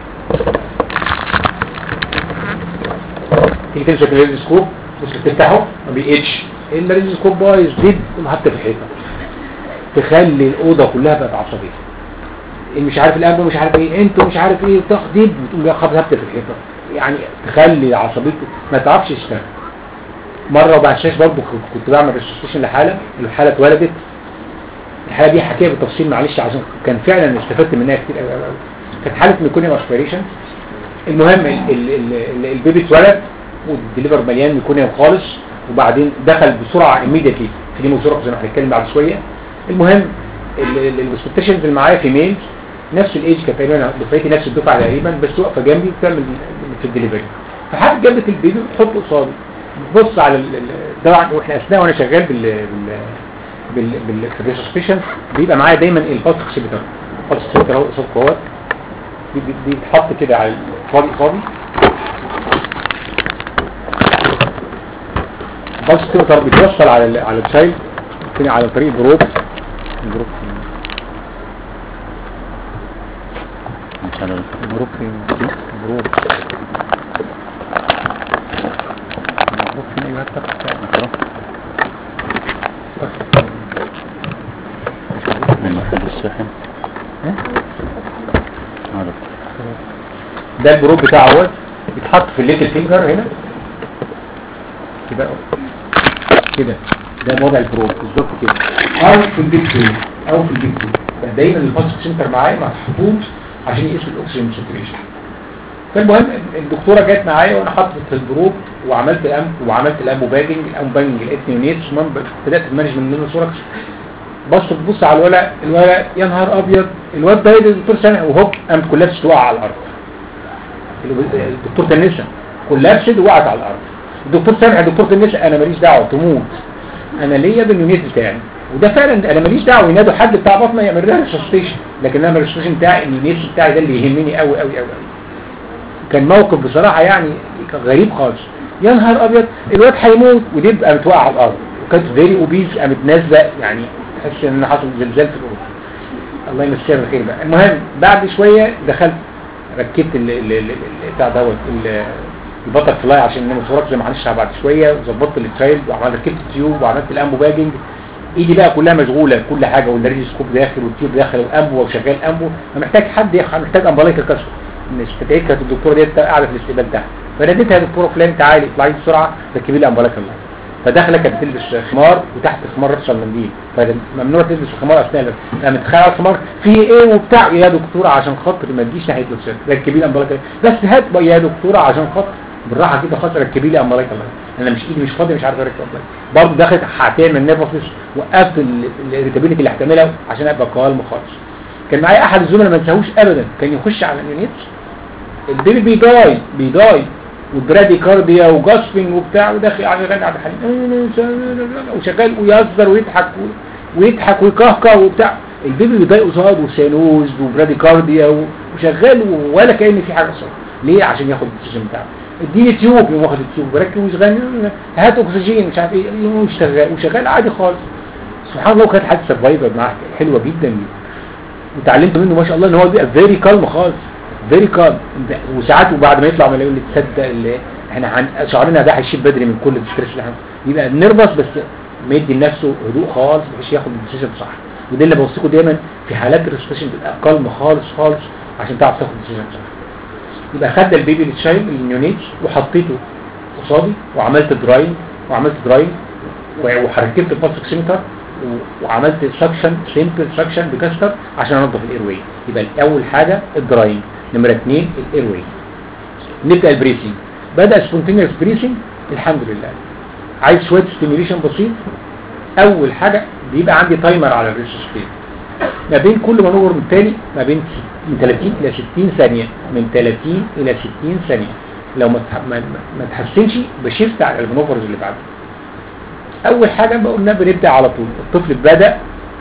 تيجي تمسك الريديوسكوب بس تفتحه ما بيقتش الا الريديوسكوب بايظ ديد تقوم حاطه في الحيطه تخلي الاوضه كلها بقت عصبيه مش عارف الامر مش عارف ايه انتوا مش عارف ايه تخديد بتقوم جاي خابط هبته في الحيطه يعني تخلي عصبيته ما تعرفش تشتغل مره وبعد شاش برضه كنت بعمل ريسبشن لحاله الحاله اتولدت الحاله دي حكايه بالتفصيل معلش عشان كان فعلا استفدت منها كتير قوي قوي كانت حاله ميكونيوم اسبيريشن المهم ال- ال- ال- ال- البيبي اتولد والدليفر مليان ميكونيوم خالص وبعدين دخل بسرعه ايميديتلي في ديموثوركس زي ما هنتكلم بعد شويه المهم الاكسبكتيشنز اللي معايا في ميل نفس الايج كانت تقريبا دفعتي نفس الدفعه تقريبا بس واقفه جنبي بتعمل في الدليفري فحد جابت البيبي وتحطه قصادي بص على ال- ال- طبعا واحنا اثناء وانا شغال بال بال بال بالريسبشن بيبقى معايا دايما الباس اكسبتر الباس اكسبتر اهو قصاد قوات دي دي- دي بتتحط كده على الفاضي فاضي الباس اكسبتر بيتوصل على ال- على الشايلد فين على طريق دروب دروب مش على دروب فين دروب دروب فين ايوه الميكرو من محل الشاحن عارف ده البروب بتاعه اهوت بيتحط في الليتل فينجر هنا كده أهو. كده ده وضع البروب بالظبط كده او في البيك فين او في البيك فين دايما الباس سنتر معايا محطوط عشان يقيس الاكسجين ساتوريشن فالمهم الدكتوره جت معايا وانا حاطط البروب وعملت الام وعملت الامبو باجنج الامبو باجنج لقيتني يونيتس المهم بدات المانجمنت من ثوركس بص تبص على الولد الولد يا نهار ابيض الواد ده إيه ده الدكتور سامع وهوب قامت كلها تقع على الارض الدكتور تنسى كولابسد وقعت على الارض الدكتور سامع الدكتور تنسى انا ماليش دعوه تموت انا ليا باليونيت بتاعي وده فعلا انا ماليش دعوه ينادوا حد بتاع بطنه يعمل لها ريسستيشن لكن انا الريسستيشن بتاعي اليونيت بتاعي ده اللي يهمني قوي قوي قوي قوي كان موقف بصراحه يعني كان غريب خالص يا نهار ابيض الواد هيموت ودي قامت واقعه على الارض وكانت فيري اوبيز قامت نازله يعني تحس ان حصل زلزال في الارض الله يمسيها بالخير بقى المهم بعد شويه دخلت ركبت ال- ال- ال- ال- بتاع دوت ال- البتر فلاي عشان انما صورات زي ما هنشرح بعد شويه وظبطت التشايلد وعملت ركبت التيوب وعملت الامبو باجنج ايدي بقى كلها مشغوله كل حاجه والريج سكوب داخل والتيوب داخل والامبو وشغال امبو انا محتاج حد يخ... محتاج امبلايك الكشف ان استدعيت كانت الدكتوره ديت قاعده في الاستقبال ده فناديتها يا دكتوره فلان تعالي اطلعي بسرعه ركبي لي امبلايك الله فداخله كانت بتلبس خمار وتحت الخمار ربشه المنديل فممنوع تلبس الخمار اثناء اللبس. قامت خايله على الخمار في ايه وبتاع يا دكتوره عشان خاطر ما تجيش ناحيه الوسط ركبي لي امبلايك بس هات بقى يا دكتوره عشان خاطر بالراحه كده خاطر ركبي لي امبلايك الله انا مش ايدي مش فاضيه مش عارف اركب امبلايك برضه دخلت هتعمل نيرفسنس وقفت الريتابيلتي اللي هتعملها عشان ابقى كالم خالص كان معايا احد الزملاء ما انساهوش ابدا كان يخش على اليونيت البيبي بيضاي بيضاي وبرادي كارديا وجاسبنج وبتاع وداخل على غني عبد الحليم وشغال ويهزر ويضحك و- ويضحك ويكهكه وبتاع البيبي بيضاي قصاد وسينوز وبرادي كارديا و- وشغال ولا كأن في حاجه صار ليه عشان ياخد الاكسجين بتاعه اديني تيوب يقوم واخد التيوب بركب ويشغل هات اكسجين مش عارف ايه يقوم شغال وشغال عادي خالص سبحان الله كانت حادثه سرفايفر معاه حلوه جدا جدا وتعلمت منه ما شاء الله ان هو بيبقى فيري كالم خالص فيري كالم وساعات وبعد ما يطلع ما يقول لي تصدق اللي احنا عن شعرنا ده هيشيب بدري من كل الستريس اللي احنا يبقى نرفس بس مدي لنفسه هدوء خالص بحيث ياخد الديسيجن صح وده اللي بوصيكم دايما في حالات الريسبشن تبقى كالم خالص خالص عشان تعرف تاخد الديسيجن صح يبقى خدت البيبي التشايلد النيونيت وحطيته قصادي وعملت دراينج وعملت دراينج وحركت الباسك سنتر وعملت سكشن سيمبل سكشن بكاستر عشان انظف الاير واي يبقى اول حاجه الدراينج نمره اثنين الاير واي نبدا البريسنج بدا سبونتينيوس بريسنج الحمد لله عايز شويه ستيميوليشن بسيط اول حاجه بيبقى عندي تايمر على الريسوسبين ما بين كل مانوفر من الثاني ما بين س- من 30 الى 60 ثانيه من 30 الى 60 ثانيه لو ما تح- ما, ما- ما تحسنش بشيفت على المانوفرز اللي بعده اول حاجه بقى قلنا بنبدا على طول الطفل بدا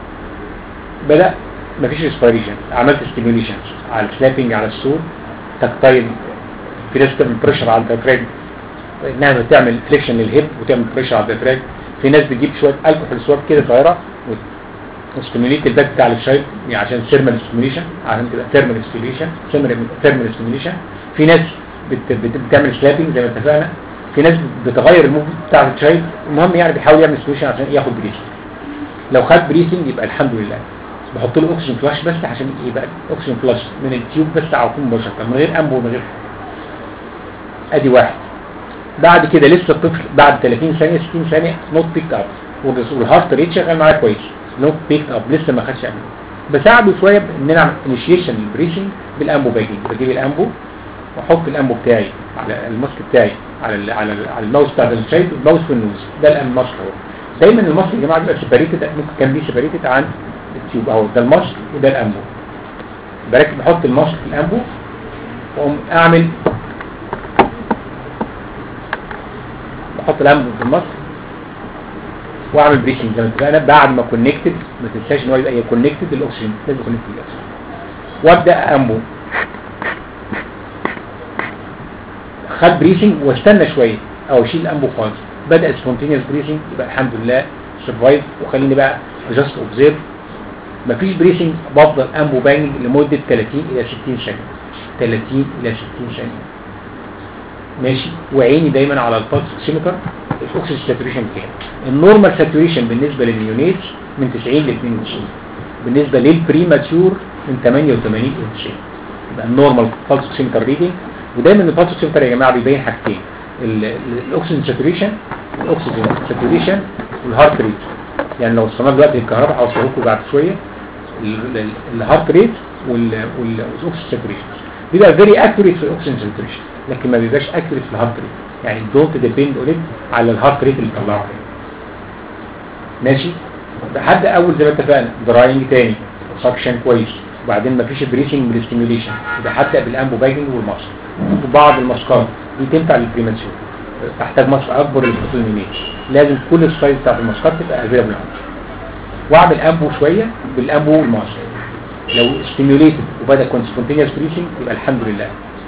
بدا مفيش ريسبيريشن عملت ستيميوليشن على السلابنج على السور تكتايل في ناس بتعمل بريشر على الديافراج انها بتعمل فليكشن للهيب وتعمل بريشر على الديافراج في ناس بتجيب شويه الكحول سواب كده صغيره وستيميوليت الباك بتاع الشايب يعني عشان ثيرمال ستيميوليشن عشان تبقى ثيرمال ستيميوليشن ثيرمال ستيميوليشن في ناس بت بت بتعمل سلابنج زي ما اتفقنا في ناس بتغير الموف بتاع الشايب المهم يعني بيحاول يعمل ستيميوليشن عشان ياخد بريسنج لو خد بريسنج يبقى الحمد لله بحط له اكسجين فلاش بس عشان يبقى اكسجين فلاش من التيوب بس على طول مباشره من غير انبو ومن غير ادي واحد بعد كده لسه الطفل بعد 30 ثانيه 60 ثانيه نوت بيك اب والهارت ريت شغال معايا كويس نوت بيك اب لسه ما خدش امل بساعده شويه ان انا اعمل انيشيشن للبريسنج بالامبو باجي بجيب الامبو واحط الامبو بتاعي على الماسك بتاعي على ال على ال على الماوس بتاع الشايف الماوس في النوز ده الماسك اهو دايما الماسك يا جماعه بيبقى سيبريتد ممكن كان بي سيبريتد عن التيوب اهو ده الماسك وده الامبو بركب بحط الماسك في الامبو واقوم اعمل بحط الامبو في الماسك واعمل بريشنج زي ما اتفقنا بعد ما كونكتد ما تنساش ان هو يبقى كونكتد للاكسجين لازم كونكتد للاكسجين وابدا امبو خد بريسنج واستنى شويه او اشيل الامبو خالص بدا سبونتينيوس بريسنج يبقى الحمد لله سرفايف وخليني بقى جاست اوبزيرف مفيش بريسنج بفضل امبو بانج لمده 30 الى 60 ثانيه 30 الى 60 ثانيه ماشي وعيني دايما على البلس اوكسيمتر الاكسجين ساتوريشن كام النورمال ساتوريشن بالنسبه للنيونيتس من 90 ل 92 بالنسبه للبريماتيور من 88 ل 90 يبقى النورمال بلس اوكسيمتر ريدنج ودايما البلس اوكسيمتر يا جماعه بيبين حاجتين الاكسجين ساتوريشن الاكسجين ساتوريشن والهارت ريت يعني لو وصلنا دلوقتي الكهرباء هوصل لكم بعد شويه الهارت ريت والاكسجين ساتوريشن بيبقى فيري اكيوريت في الاكسجين ساتوريشن لكن ما بيبقاش اكيوريت في الهارت ريت يعني دونت ديبند اون على الهارت ريت اللي طلعه ماشي لحد اول زي ما اتفقنا دراينج تاني سكشن كويس وبعدين مفيش بريسنج بالستيميوليشن يبقى حتى بالامبو باجنج والماسك وبعض الماسكات دي تنفع للبريماتيور تحتاج ماسك اكبر للبروتونيميت لازم كل السايز بتاعت الماسكات تبقى افيلابل عندي واعمل امبو شويه بالامبو والماسك لو ستيميوليتد وبدا كنت سبونتينيوس بريسنج يبقى الحمد لله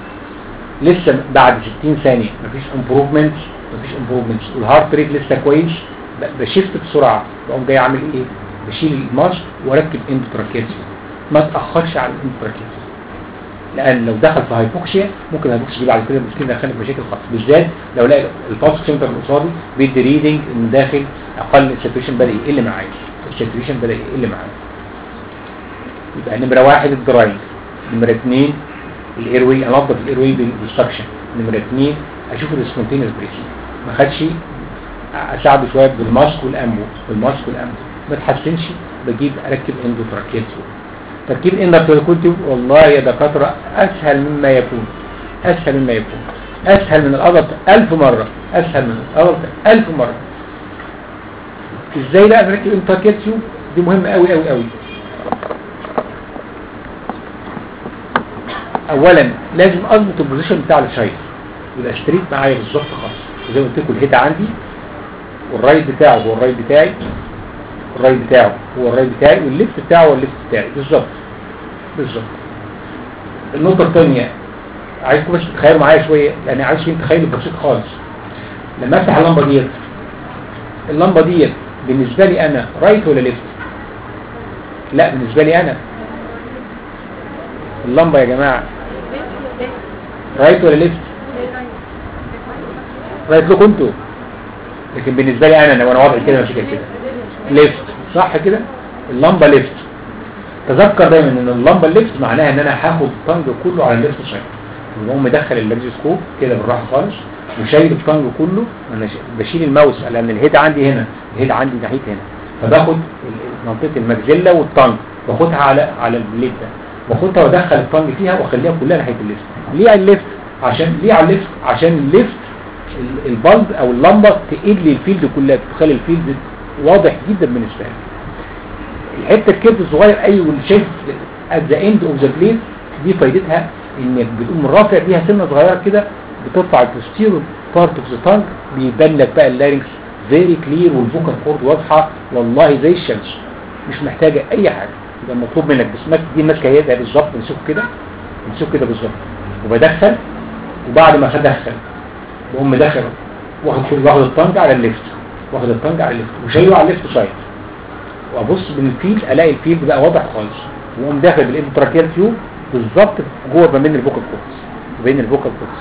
لسه بعد 60 ثانيه مفيش امبروفمنت مفيش امبروفمنت والهارت ريت لسه كويس بشفت بسرعه بقوم جاي اعمل ايه بشيل الماسك واركب اندوتراكيتي ما اتاخرش على الاندوتراكيتي لان لو دخل في هايبوكسيا ممكن الهايبوكسيا دي بعد كده ممكن يدخلني في مشاكل خاصه بالذات لو لقى الباس سنتر اللي قصادي بيدي ريدنج ان داخل اقل الساتوريشن بدا يقل معايا الساتوريشن بدا يقل معايا يبقى نمره واحد الدراينج نمره اثنين الايروي انظف الايروي بالسكشن نمره اثنين اشوف السبونتينيوس بريسنج ما خدش اساعده شويه بالماسك والامبو بالماسك والامبو ما تحسنش بجيب اركب اندوتراكيت تركيب الاندوتراكيت والله يا دكاتره اسهل مما يكون اسهل مما يكون اسهل من الأضغط ألف مرة اسهل من الأضغط ألف مرة ازاي بقى بركب اندوتراكيت دي مهمة قوي قوي قوي اولا لازم اضبط البوزيشن بتاع الشايف يبقى ستريت معايا بالظبط خالص زي ما قلت لكم الهيد عندي والرايت بتاعه هو الرايت بتاعي الرايت بتاعه هو الرايت بتاعي والليفت بتاعه هو الليفت بتاعي بالظبط بالظبط النقطة الثانية عايزكم بس تتخيلوا معايا شوية يعني عايز فين تخيلوا بسيط خالص لما افتح اللمبة ديت اللمبة ديت بالنسبة لي انا رايت ولا ليفت لا بالنسبة لي انا اللمبة يا جماعة رايت ولا ليفت رايت لكم انتوا لكن بالنسبة لي انا وانا واضح كده ماشي كده ليفت صح كده اللمبة ليفت تذكر دايما ان اللمبة الليفت معناها ان انا هاخد الطنج كله على الليفت سايد وأقوم مدخل الليزوسكوب كده بالراحة خالص وشايل الطنج كله انا بشيل الماوس لان الهيد عندي هنا الهيد عندي ناحية هنا فباخد منطقة المجزلة والطنج باخدها على على البليد ده واخدها وادخل الطنج فيها واخليها كلها ناحيه الليفت ليه على الليفت عشان ليه على الليفت عشان الليفت البلب او اللمبه تقل لي الفيلد كلها تخلي الفيلد واضح جدا بالنسبه لي الحته الكبد الصغير اي واللي شايف ات ذا اند اوف ذا بليد دي فايدتها انك بتقوم رافع بيها سنه صغيره كده بترفع البوستيرو بارت اوف ذا تانج بيبان لك بقى اللارنكس فيري كلير والفوكال كورد واضحه والله زي الشمس مش محتاجه اي حاجه يبقى مطلوب منك بس دي المسكه هي ده بالظبط بنشوف كده بنشوف كده بالظبط وبدخل وبعد ما ادخل بقوم مدخل واخد واخد الطنج على الليفت واخد الطنج على الليفت وشايله على الليفت سايد وابص من الفيل الاقي الفيل بقى واضح خالص واقوم داخل بالانتراكيال تيوب بالظبط جوه ما بين الفوكال كورس بين الفوكال كورس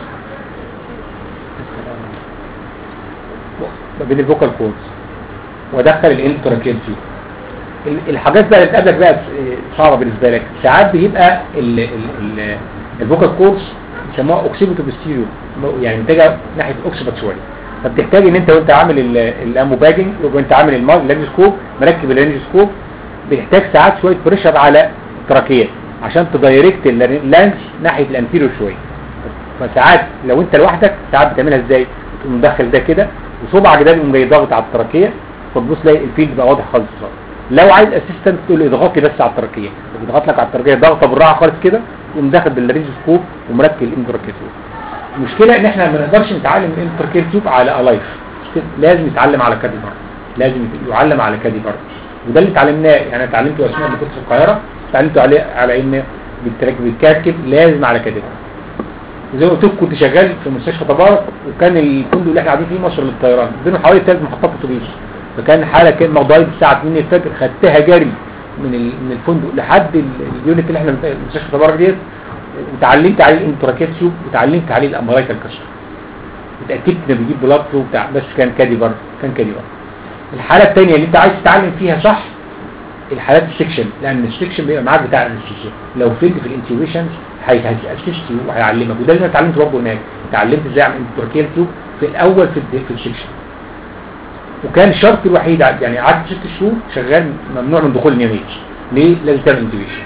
ما بين الفوكال كورس وادخل الانتراكيال تيوب الحاجات بقى اللي بتقابلك بقى صعبة بالنسبة لك ساعات بيبقى الفوكال كورس بيسموها اوكسيبوتو بستيريو يعني متجهه ناحيه الاوكسيبوت شويه فبتحتاج ان انت وانت عامل ال- الاموباجنج وانت عامل الما- اللانجسكوب مركب اللانجسكوب بتحتاج ساعات شويه بريشر على التراكيه عشان تدايركت اللانج ناحيه الانتيريور شويه فساعات لو انت لوحدك ساعات بتعملها ازاي تقوم مدخل ده كده وصبعك ده بيقوم جاي ضاغط على التراكيه فتبص تلاقي الفيلد بقى واضح خالص لو عايز اسيستنت تقول له اضغط لي بس على التراكيه بيضغط لك على التراكيه ضغطه بالراحه خالص كده يقوم داخل بالرينجسكوب ومركب الانتراكيتوب المشكله ان احنا ما نقدرش نتعلم الانتراكيتوب على الايف لازم يتعلم على كادي بار لازم يعلم على كادي بار وده اللي اتعلمناه يعني أنا اتعلمته اثناء ما كنت في القاهره اتعلمته عليه على ان بالتراك- بيتكركب لازم على كادي بار زي ما قلت لكم كنت شغال في مستشفى تبارك وكان الفندق اللي احنا قاعدين فيه مصر للطيران بينهم حوالي ثلاث محطات اتوبيس فكان حاله كان مضايق الساعه 2 الفجر خدتها جري من ال- من الفندق لحد ال- اليونت اللي احنا مستشفى تبارك ديت وتعلمت عليه الانتراكيت سوب وتعلمت عليه الامبرايكال كشف اتاكدت انه بيجيب بلاد فلو بتاع بس كان كادي بر كان كادي بر الحاله الثانيه اللي انت عايز تتعلم فيها صح الحالات السكشن لان السكشن بيبقى معاك بتاع الانستيتيوشن لو فيلد في الانتيوبيشن هيأسست وهيعلمك وده اللي انا اتعلمته برضه هناك اتعلمت ازاي اعمل انتراكيال تيوب في الاول في ال- في السكشن وكان الشرط الوحيد ع- يعني قعدت ست شهور شغال ممنوع من دخول النيوميتش ليه لازم تعمل انتيوبيشن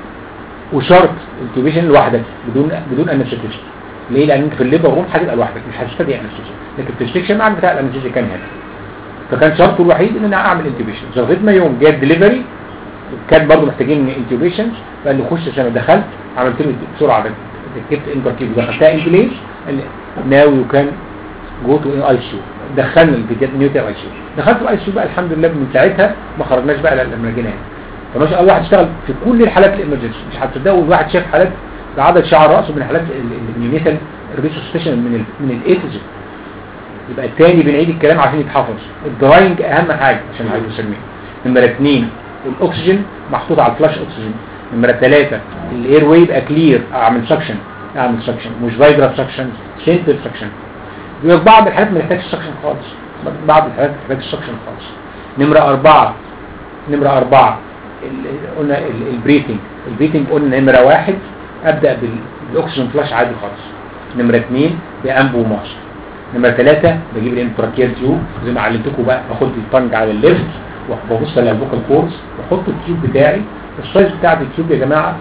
وشرط انتيوبيشن لوحدك بدون بدون انستيتيوشن ليه لان انت في الليبر روم هتبقى لوحدك مش هتستدعي انستيتيوشن لكن في السكشن معاك بتاع الانستيتيوشن كان هنا فكان شرطه الوحيد ان انا اعمل انتيوبيشن لغايه ما يوم جاب ديليفري كان برضه محتاجين انتيوبيشن فقال لي خش عشان دخلت عملت له بسرعه ركبت انتركيب ودخلتها انتليش قال لي ناوي وكان جو تو اي سي دخلنا الفيديوهات نيوتن اي سي دخلت الاي سي بقى الحمد لله من ساعتها ما خرجناش بقى لما جينا هنا فما شاء الله هتشتغل في كل الحالات الامرجنسي مش هتصدقوا الواحد شاف حالات بعدد شعر راسه من حالات النيوتن ريسوسيتيشن من ال من الاي تو زد يبقى التاني بنعيد الكلام عشان يتحفظ الدراينج اهم حاجه عشان عايز يسميه نمره اثنين الاكسجين محطوط على الفلاش اكسجين نمره ثلاثه الاير واي يبقى كلير اعمل سكشن اعمل سكشن مش فايبرا سكشن سنتر سكشن يبقى بعض الحالات ما تحتاجش سكشن خالص بعض الحالات ما تحتاجش سكشن خالص نمره اربعه نمره اربعه ال- قلنا ال- البريتنج البريتنج قلنا نمره واحد ابدا بال- بالاكسجين فلاش عادي خالص نمره اثنين بامبو ماسك نمرة ثلاثة بجيب الانتراكيال تيوب زي ما علمتكم بقى باخد الطنج على الليفت وببص على الفوكال كورس واحط التيوب بتاعي السايز بتاع التيوب يا جماعة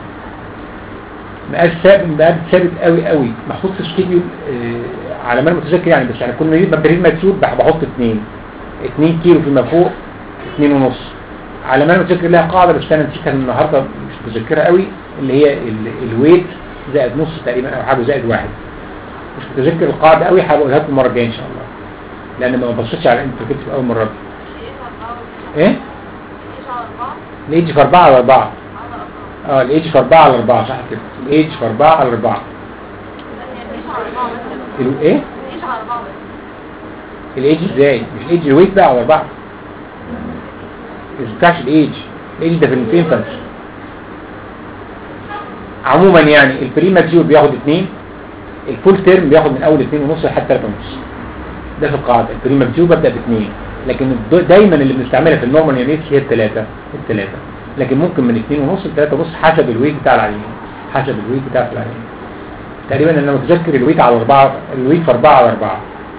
مقاس ثابت مقاس ثابت قوي قوي محطوط في ستوديو آه على ما انا متذكر يعني بس يعني كل ما يجيب مبريد تيوب بح- بحط اثنين 2 كيلو فيما فوق 2 ونص على ما انا متذكر لها قاعدة بس انا نسيتها النهارده مش متذكرها قوي اللي هي ال- الويت زائد نص تقريبا او حاجه زائد واحد مش متذكر القاعدة قوي هقولها لكم المرة الجاية ان شاء الله لان ما بصيتش على انت في اول مرة ايه الايدج في 4 على 4 اه الايدج في 4 على 4 صح كده الايدج في 4 على 4 ال- ايه الايدج ازاي مش الايدج الويت بقى على 4 مش بتاعش الايدج الايدج ده في الانفانس عموما يعني البريماتيور بياخد 2 الفول تيرم بياخد من اول 2 ونص لحد 3 ونص ده في القاعده البريماتيور ببدا باثنين لكن الد- دايما اللي بنستعملها في النورمال يونيتس هي الثلاثه الثلاثه لكن ممكن من 2 ونص ل 3 ونص حسب الويت بتاع العيان حسب الويت بتاع العيان تقريبا انا متذكر الويت على 4 الويت في 4 على 4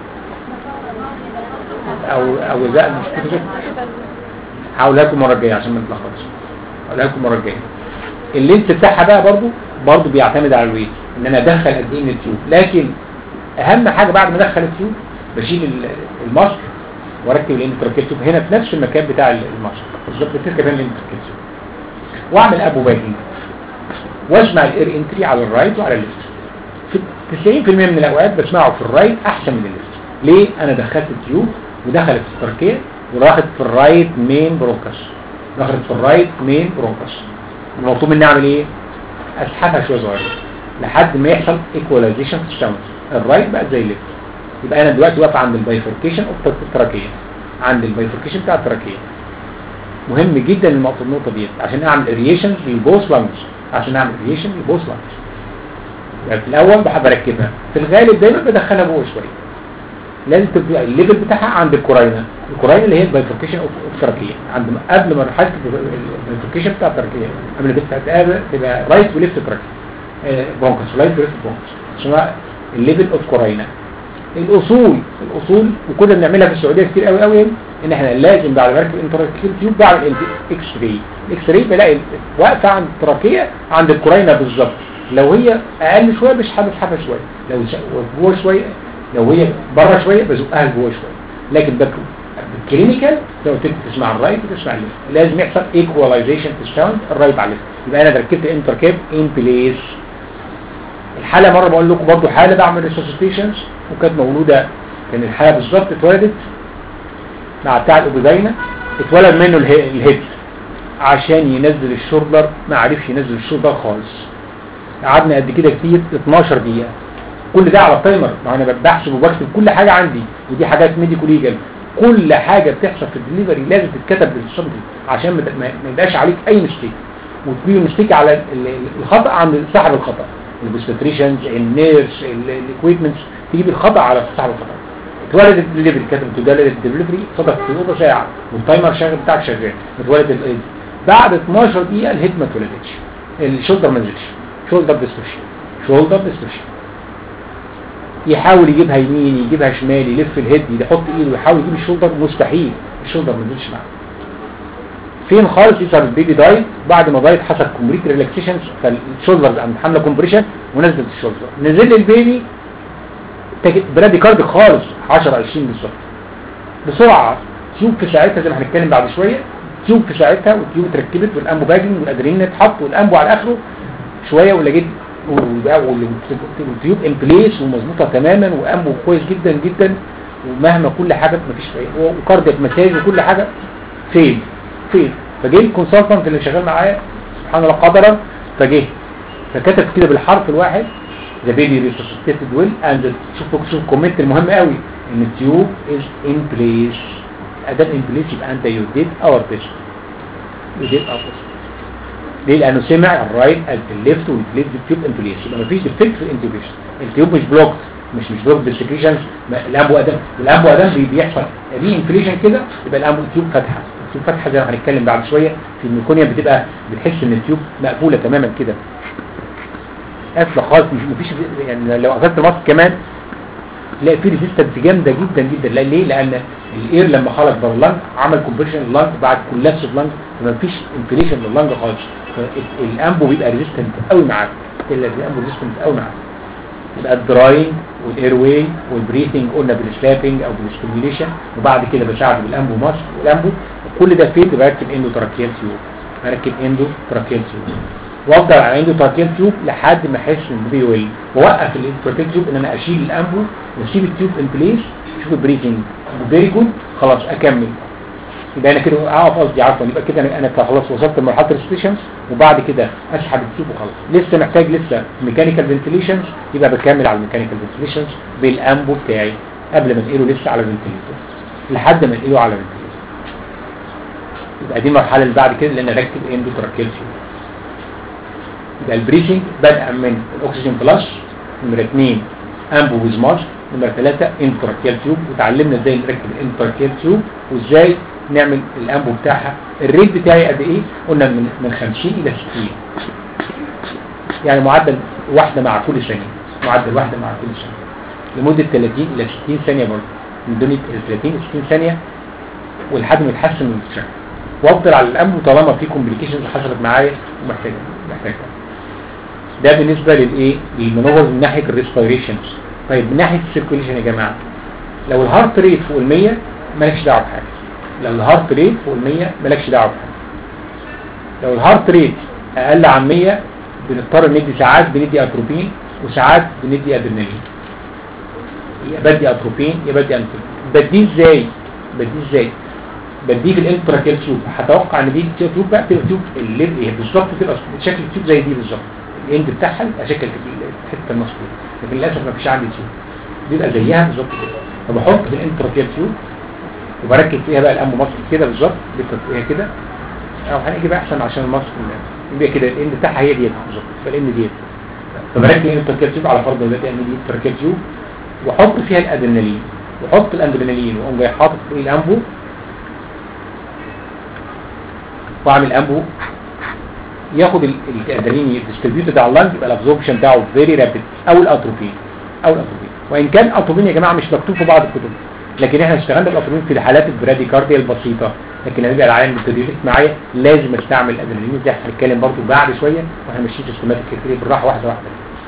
او او لا مش متذكر هقولها لكم المره الجايه عشان ما نتلخبطش هقولها لكم المره الجايه اللينس بتاعها بقى برضو برضو بيعتمد على الويت ان انا ادخل قد ايه من التيوب لكن اهم حاجه بعد ما ادخل التيوب بشيل ال- الماسك واركب الانتراكيل تيوب هنا في نفس المكان بتاع ال- الماسك بالظبط بتركب هنا الانتراكيل تيوب واعمل ابو باجنج واسمع الاير انتري على الرايت وعلى الليفت في 90% من الاوقات بسمعه في الرايت احسن من الليفت ليه انا دخلت التيوب ودخلت في التركيه وراحت في الرايت مين برونكس دخلت في الرايت مين برونكس المطلوب مني اعمل ايه اسحبها شويه صغيره لحد ما يحصل ايكواليزيشن في الساوند الرايت بقى زي الليفت يبقى انا دلوقتي واقف عند البايفوركيشن اوف التراكيه عند البايفوركيشن بتاع التراكيه مهم جدا النقطه النقطه دي عشان اعمل اريشن للبوس لانجز عشان اعمل اريشن للبوس لانجز يعني في الاول بحب اركبها في الغالب دايما بدخلها جوه شويه لازم تبقى الليفل بتاعها عند الكوراينا الكوراينا اللي هي البايفوركيشن اوف التراكيه عند قبل ما نحط البايفوركيشن بتاع التراكيه قبل ما تبقى تبقى رايت وليفت تراكيه برونكس رايت بريست برونكس اسمها الليفل اوف كورينا الاصول الاصول وكنا بنعملها في السعوديه كتير قوي قوي ان احنا لازم بعد ما نركب انتراكيل تيوب بعد الاكس راي الاكس راي بلاقي واقفه عند التراكيه عند الكورينا بالظبط لو هي اقل شويه مش حابب حابب شويه لو ش- جوه شويه لو هي بره شويه بزقها لجوه شويه لكن ده الكلينيكال لو قلت لك تسمع الرايت وتسمع الليفت لازم يحصل ايكواليزيشن في الساوند الرايت على الليفت يبقى انا ركبت انتركاب ان بليس الحاله مره بقول لكم برضو حاله بعمل ريسوسيتيشنز وكانت مولوده كان الحاله بالظبط اتولدت مع بتاع الاوبيداينا اتولد منه اله- الهيد عشان ينزل الشولدر ما عرفش ينزل الشولدر خالص قعدنا قد كده كتير 12 دقيقه كل ده على التايمر ما انا بحسب وبكتب كل حاجه عندي ودي حاجات ميديكو ليجل كل حاجه بتحصل في الدليفري لازم تتكتب بالصمت عشان ما ت- ما ما يبقاش عليك اي مستيك وتجيب المستيك على ال- ال- الخطا عند صاحب الخطا البوستريشنز النيرس الاكويبمنتس تجيب الخطا على صاحب الخطا اتولد الدليفري كاتب تولد الدليفري صدق في اوضه ساعه والتايمر شغال بتاعك شغال اتولد الايد بعد 12 دقيقه الهيد ما اتولدتش الشولدر ما نزلش شولدر ديستورشن شولدر ديستورشن يحاول يجيبها يمين يجيبها شمال يلف الهيد يحط ايده ويحاول يجيب الشولدر مستحيل الشولدر ما نزلش معاه فين خالص يظهر البيبي دايت بعد ما دايت حصل كومبليت ريلاكسيشن فالشولدر قامت عامله كومبريشن ونزلت الشولدر نزل البيبي تجد برادي كارد خالص 10 20 بالظبط بسرعه تيوب في ساعتها زي ما هنتكلم بعد شويه تيوب في ساعتها والتيوب اتركبت والامبو باجنج والادرينالين اتحط والامبو على اخره شويه ولقيت وبقى والتيوب ان بليس ومظبوطه تماما وامبو كويس جدا جدا ومهما كل حاجه مفيش فايده وكاردياك مساج وكل حاجه فين فين فجه الكونسلتنت اللي شغال معايا سبحان الله قدرا فجه فكتب كده بالحرف الواحد ذا بيبي ريسوسيتيتد ويل اند شوف شوف الكومنت المهم قوي ان التيوب از ان بليس ادام ان بليس يبقى انت يو ديد اور بيست يو ديد اور بيست ليه لانه سمع الرايت ات الليفت والليفت التيوب ان بليس يبقى مفيش ديفكت في الانتوبيشن التيوب مش بلوكت مش مش بلوك بالسكريشن الامبو ادم الامبو ادم بي- بيحصل دي انفليشن كده يبقى الامبو التيوب فاتحه التيوب فاتحه زي ما هنتكلم بعد شويه في الميكونيا بتبقى بتحس ان التيوب مقفوله تماما كده قافله خالص مش مفيش يعني لو قفلت الماسك كمان تلاقي فيه ريزيستنس جامده جدا جدا لا ليه لان الاير لما خرج بره اللنج عمل كومبريشن لللنج بعد كولابس اللنج فما فيش انفليشن لللنج خالص فالامبو بيبقى ريزيستنت قوي معاك الامبو ريزيستنت قوي معاك يبقى الدراينج والاير واي والبريثنج قلنا بالسلابنج او بالستيميوليشن وبعد كده بساعده بالامبو ماسك والامبو كل ده فين بركب اندو تراكيال تيوب بركب اندو تراكيال تيوب وافضل على اندو تراكيال تيوب لحد ما احس ان البي ويل واوقف التراكيال تيوب ان انا اشيل الامبو واسيب التيوب ان بليس اشوف البريثنج فيري جود خلاص اكمل يبقى انا كده اقف قصدي عفوا يبقى كده انا انا خلاص وصلت لمرحله الريستيشنز وبعد كده اسحب التيوب وخلاص لسه محتاج لسه ميكانيكال فنتيليشنز يبقى بكمل على الميكانيكال فنتيليشنز بالامبو بتاعي قبل ما انقله لسه على الفنتيليتور لحد ما انقله على الفنتيليتور يبقى دي المرحله اللي بعد كده اللي انا اركب اندو تراكيال تيوب يبقى البريثنج بدءا من الاكسجين بلس نمره 2 امبو ويز ماسك نمره 3 انتراكيال تيوب وتعلمنا ازاي نركب الانتراكيال تيوب وازاي نعمل الامبو بتاعها الريت بتاعي قد ايه قلنا من من 50 الى 60 يعني معدل واحده مع كل ثانيه معدل واحده مع كل ثانيه لمده 30 الى 60 ثانيه برضه من دون 30 ل 60 ثانيه ولحد ما يتحسن من الشكل وافضل على الامبو طالما في كومبليكيشنز حصلت معايا ومحتاج محتاج ده بالنسبه للايه للمنوفرز من ناحيه الريسبيريشنز طيب من ناحيه السيركوليشن يا جماعه لو الهارت ريت فوق ال 100 مالكش دعوه بحاجه لو الهارت ريت فوق ال 100 مالكش دعوه بحاجه لو الهارت ريت اقل عن 100 بنضطر ندي ساعات بندي اتروبين وساعات بندي ادرينالين يا بدي اتروبين يا بدي انتروبين بديه ازاي بديه ازاي بديه في الانتراكيل تيوب هتوقع ان دي تيوب بقى تبقى تيوب اللي هي بالظبط تبقى شكل التيوب زي دي بالظبط الاند بتاعها يبقى شكل الحته المصفوفه لكن للاسف ما فيش عندي تيوب بيبقى زيها بالظبط كده فبحط في الانتراكيل تيوب وبركب فيها بقى الامو مصر كده بالظبط بتبقى كده او هنيجي بقى احسن عشان المصر يبقى كده الاند بتاعها هي ديت بالظبط فالاند ديت فبركب الانتراكيل تيوب على فرض ان دي الانتراكيل تيوب واحط فيها الادرينالين واحط الادرينالين واقوم جاي حاطط فوق الامبو واعمل امبو ياخد ال- الادرينالين ديستريبيوتد على اللنج يبقى الابزوربشن بتاعه فيري رابيد او الاتروبين او الاتروبين وان كان الاتروبين يا جماعه مش مكتوب في بعض الكتب لكن احنا اشتغلنا بالاتروبين في الحالات البراديكارديا البسيطه لكن لما يبقى العيان بتدريس معايا لازم استعمل ادرينالين دي هنتكلم برضه بعد شويه واحنا ماشيين سيستماتيك كده بالراحه واحده واحده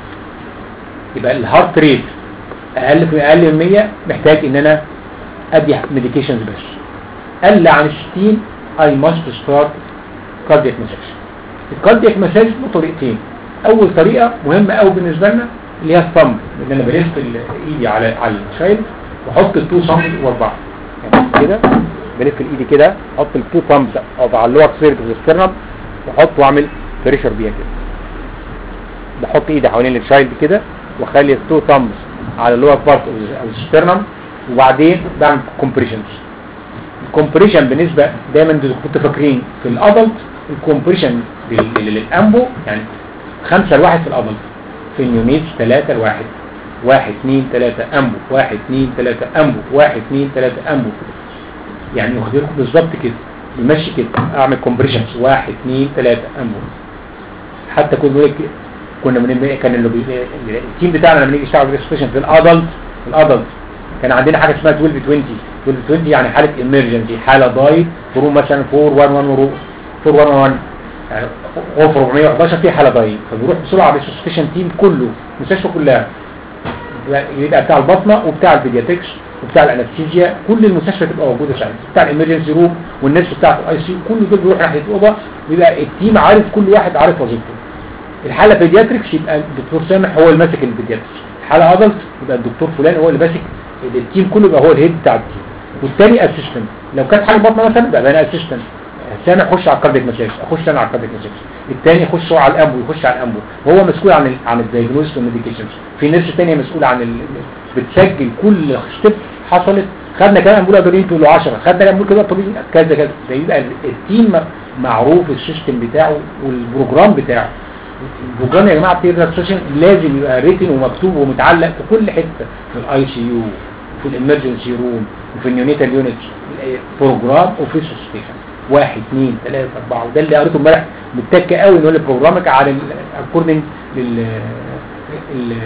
يبقى الهارت ريت اقل في اقل من 100 محتاج ان انا ادي ميديكيشنز بس قل عن 60 اي ماست ستارت كاردياك مساج الكاردياك مساج له طريقتين اول طريقه مهمه قوي بالنسبه لنا اللي هي الثumb ان انا بلف ال- ايدي على على الشايل واحط التو ثامب واربعه يعني كده بلف الايدي كده احط التو ثامبز على اللور سيرفس والسترنم واحط واعمل بريشر بيها كده بحط ايدي حوالين الشايلد كده واخلي التو ثامبز على اللور بارت او السترنم وبعدين بعمل كومبريشنز الكومبريشن بالنسبه دايما انتوا كنتوا فاكرين في الادلت الكومبريشن لل- لل- للامبو يعني خمسة لواحد في الادلت في النيونيتس ثلاثة لواحد واحد اثنين ثلاثة امبو واحد اثنين ثلاثة امبو واحد اثنين ثلاثة امبو يعني واخدين لكم بالظبط كده يمشي كده اعمل كومبريشنز واحد اثنين ثلاثة امبو حتى كنا بنقول لك كنا من كان اللي بي... التيم بتاعنا لما نيجي نشتغل ريسبشن في الادلت في الادلت كان عندنا حاجه اسمها 12 20 12 20 يعني حاله ايمرجنسي حاله ضايق فروم مثلا 4 1 1 4 1 1 يعني غرفه 411 في حاله ضايق فبنروح بسرعه على الريسبشن تيم كله المستشفى كلها يبقى بتاع البطنه وبتاع البيدياتريكس وبتاع الانستيزيا كل المستشفى تبقى موجوده ساعتها بتاع الامرجنسي روم والناس بتاعه الاي سي كل دول بيروح ناحيه الاوضه ويبقى التيم عارف كل واحد عارف وظيفته الحالة بيدياتريكس يبقى الدكتور سامح هو اللي ماسك البيدياتريكس الحالة ادلت يبقى الدكتور فلان هو اللي ماسك التيم كله يبقى هو الهيد بتاع التيم والتاني اسيستنت لو كانت حاجة بطنة مثلا يبقى انا اسيستنت سامح يخش على الكارديك مساج اخش انا على الكارديك مساج التاني يخش هو على الامبو يخش على الامبو وهو مسؤول عن ال عن الدايجنوز والميديكيشنز في ناس تانية مسؤولة عن ال... بتسجل كل ستيب حصلت خدنا كام امبول ادرين تقول له 10 خدنا كام امبول كده طبيعي كذا كذا ده يبقى التيم معروف السيستم بتاعه والبروجرام بتاعه البروجرام يا جماعه بتاع السيشن لازم يبقى ريتن ومكتوب ومتعلق في كل حته في الاي سي يو وفي الامرجنسي روم وفي النيونيتال يونت بروجرام اوفيس ستيشن واحد اثنين ثلاثة أربعة وده اللي قريته امبارح متكة قوي ان هو البروجرامك على اكوردنج لل ال-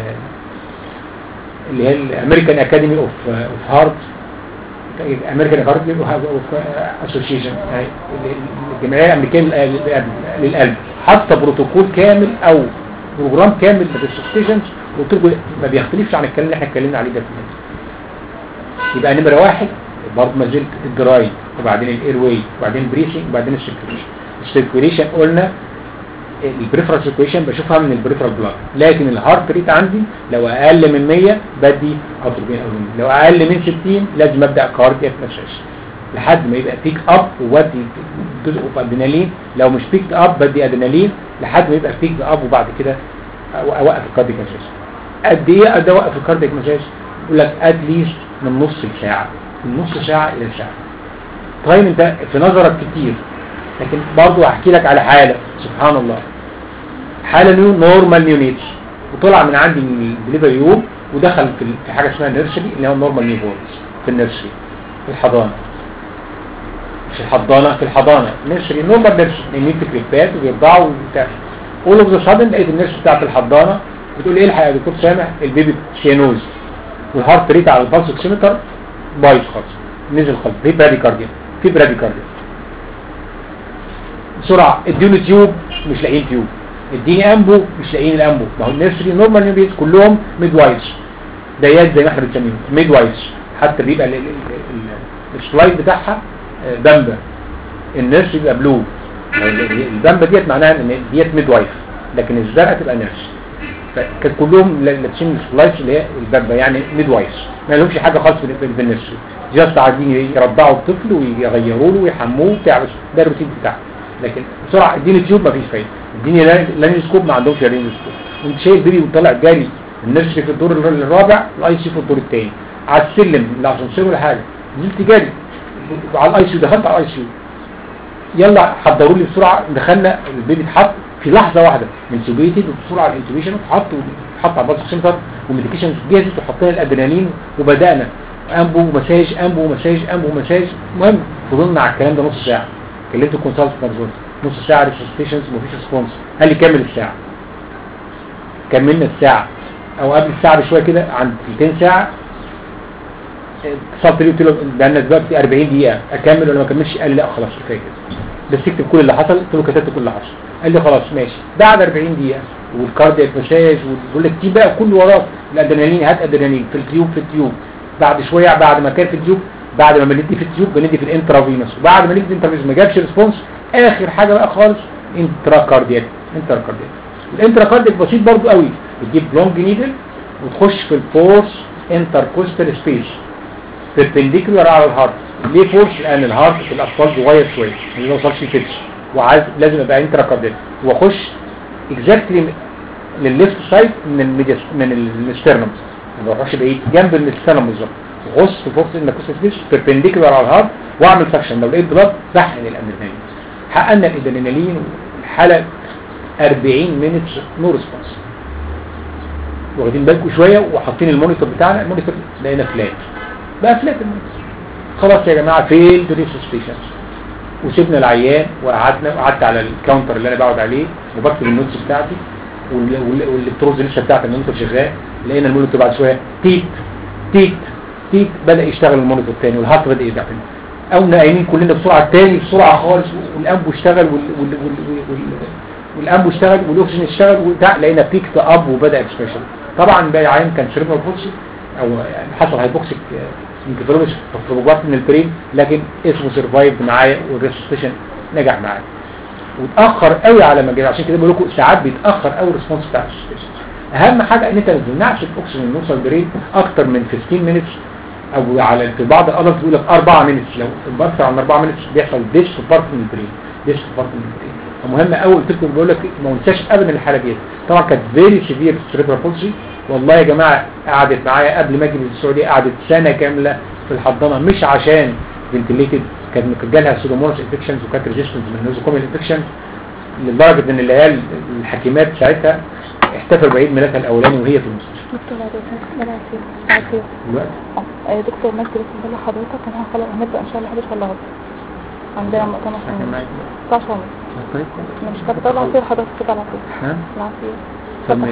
اللي هي الامريكان اكاديمي اوف اوف هارت امريكان هارت اوف اسوشيشن الجمعيه الامريكيه للقلب- للقلب حاطه بروتوكول كامل او بروجرام كامل للريسستيشنز قلت لكم ما بيختلفش عن الكلام اللي احنا اتكلمنا عليه ده كله يبقى نمره واحد برضه ما زلت الدراي وبعدين الاير واي وبعدين البريسنج وبعدين السيركيوليشن السيركيوليشن قلنا البريفرال سيركيوليشن بشوفها من البريفرال بلاد لكن الهارت ريت عندي لو اقل من 100 بدي اتروبين او لو اقل من 60 لازم ابدا كاردياك مساج لحد ما يبقى بيك اب وودي جزء اوف ادرينالين لو مش بيك اب بدي ادرينالين لحد ما يبقى بيك اب وبعد كده أو- اوقف الكاردياك مساج قد ايه قد اوقف الكاردياك مساج يقول لك اتليست من نص ساعه من نص ساعه الى ساعه تايم انت في نظرك كتير لكن برضه هحكي لك على حاله سبحان الله حاله نيو نورمال نيونيتس وطلع من عندي من الدليفري يوم ودخل في ال- في حاجه اسمها نيرسري اللي هو نورمال نيو بورنز في النيرسري في الحضانه مش الحضانه في الحضانه نيرسري نورمال نيرسري نايمين في كريبات وبيرضعوا وبتاع اول اوف ذا سادن لقيت النيرس بتاعت الحضانه بتقول ايه الحقيقه يا دكتور سامح البيبي سيانوز والهارت ريت على البلس اوكسيمتر بايظ خالص نزل خالص في براديكارديا في براديكارديا بسرعه اديله تيوب مش لاقيين تيوب اديني امبو مش لاقيين الامبو ما هو النيرسري نورمال نيوبيز كلهم ميد وايز ديات زي ما احنا بنسميهم ميد وايز حتى بيبقى ال- ال- ال- السلايد بتاعها آه، بامبا النيرس يبقى بلو البامبا ديت معناها ان ديت ميد وايف لكن الزرقاء تبقى نيرس فكان كلهم لابسين السلايس اللي هي البامبا يعني ميد وايز ما لهمش حاجه خالص في في النيرس جاست عايزين يرضعوا الطفل ويغيروا له ويحموه بتاع بس ده الروتين بتاعه لكن بسرعه اديني تيوب مفيش فايده اديني لانيسكوب ما عندهمش لانيسكوب وانت شايل بيبي وطالع جاري النيرس في الدور الرابع الاي سي في الدور الثاني على السلم الاسانسير ولا حاجه نزلت جاري على الاي سي دخلت على الاي سي يلا حضروا لي بسرعه دخلنا البيبي اتحط في لحظه واحده من سوبيتد وبسرعه الانتوبيشن اتحط واتحط على البلس سنتر والميديكيشن جهزت وحطينا الادرينالين وبدانا امبو مساج امبو مساج امبو مساج المهم فضلنا على الكلام ده نص ساعه كلمت الكونسلت نص ساعه ريسستيشنز ومفيش ريسبونس قال لي كمل الساعه كملنا الساعه او قبل الساعه بشويه كده عند 200 ساعه اتصلت ليه قلت له ده انا دلوقتي 40 دقيقه اكمل ولا ما اكملش قال لي لا خلاص كفايه كده بس اكتب كل اللي حصل قلت له كتبت كل اللي حصل قال لي خلاص ماشي بعد 40 دقيقه والكاردياك مساج ويقول لك دي بقى كله وراك الادرينالين هات ادرينالين في التيوب في التيوب بعد شويه بعد ما كان في التيوب بعد ما بندي في التيوب بندي في الانترافينوس وبعد ما ندي في الانترافينوس ما جابش ريسبونس اخر حاجه بقى خالص انترا كاردياك انترا كاردياك الانترا كاردياك بسيط برضو قوي بتجيب لونج نيدل وتخش في الفورس انتركوستال سبيس بيربنديكولار على الهارت ليه فورس لان الهارت في الاطفال صغير شويه ما يوصلش لكتش وعايز لازم يبقى انترا كاردياك واخش اكزاكتلي للليفت سايد من الميديس من الاسترنم ما بروحش بعيد جنب الاسترنم بالظبط غص في فورس انتركوستال سبيس بيربنديكولار على الهارت واعمل سكشن لو لقيت بلاد بحقن الادرينالين حققنا الادرينالين والحاله 40 مينتس نو ريسبونس واخدين بالكم شويه وحاطين المونيتور بتاعنا المونيتور لقينا فلات بقى فلات المونيتور خلاص يا جماعه فين ريسستيشنز وسيبنا العيان وقعدنا وقعدت على الكاونتر اللي انا بقعد عليه وبكتب النوتس بتاعتي وال- وال- والالكترونز لسه بتاعت المونيتور شغال لقينا المونيتور بعد شويه تيت تيت تيت بدا يشتغل المونيتور تاني والهارت بدا يرجع تاني قمنا قايمين كلنا بسرعه تاني بسرعه خالص والانبو اشتغل وال وال وال وال والانبو اشتغل والاكسجين اشتغل وبتاع لقينا بيكت اب وبدا اكسبريشن طبعا بقى العيان كان سيرفر بوكسي او يعني حصل هايبوكسيك انكفالوبس تفرجات من البرين لكن اسمه سرفايف معايا والريسستيشن نجح معايا واتاخر قوي على ما جه عشان كده بقول لكم ساعات بيتاخر قوي الريسبونس بتاع الريسستيشن اهم حاجه ان انت ما تمنعش الاكسجين يوصل البرين اكتر من 15 مينتس او على في بعض الادلت بيقول لك 4 مينتس لو اكتر عن 4 مينتس بيحصل ديس بارت من البرين ديس بارت من البرين فمهم قوي قلت لكم بقول لك ما انساش ابدا الحاله دي طبعا كانت فيري سيفير سيريبرال بولسي والله يا جماعه قعدت معايا قبل ما اجي من السعوديه قعدت سنه كامله في الحضانه مش عشان فنتليتد كانت جالها سودومونس انفكشنز وكانت ريزيستنت من نوزوكوميال انفكشن لدرجه ان العيال الحكيمات ساعتها احتفلوا بعيد ميلادها الاولاني وهي في المستشفى دكتور بعد اذنك ده العصير العصير دلوقتي اه آه، دكتور مجد لسه بقول لحضرتك انا خلاص هنبدا ان شاء الله 11 ولا غلط عندنا مؤتمر احنا في معاك 19 ونص طيب انا مش كاتبه العصير حضرتك كده العصير ها العصير طب اتفضل ماشي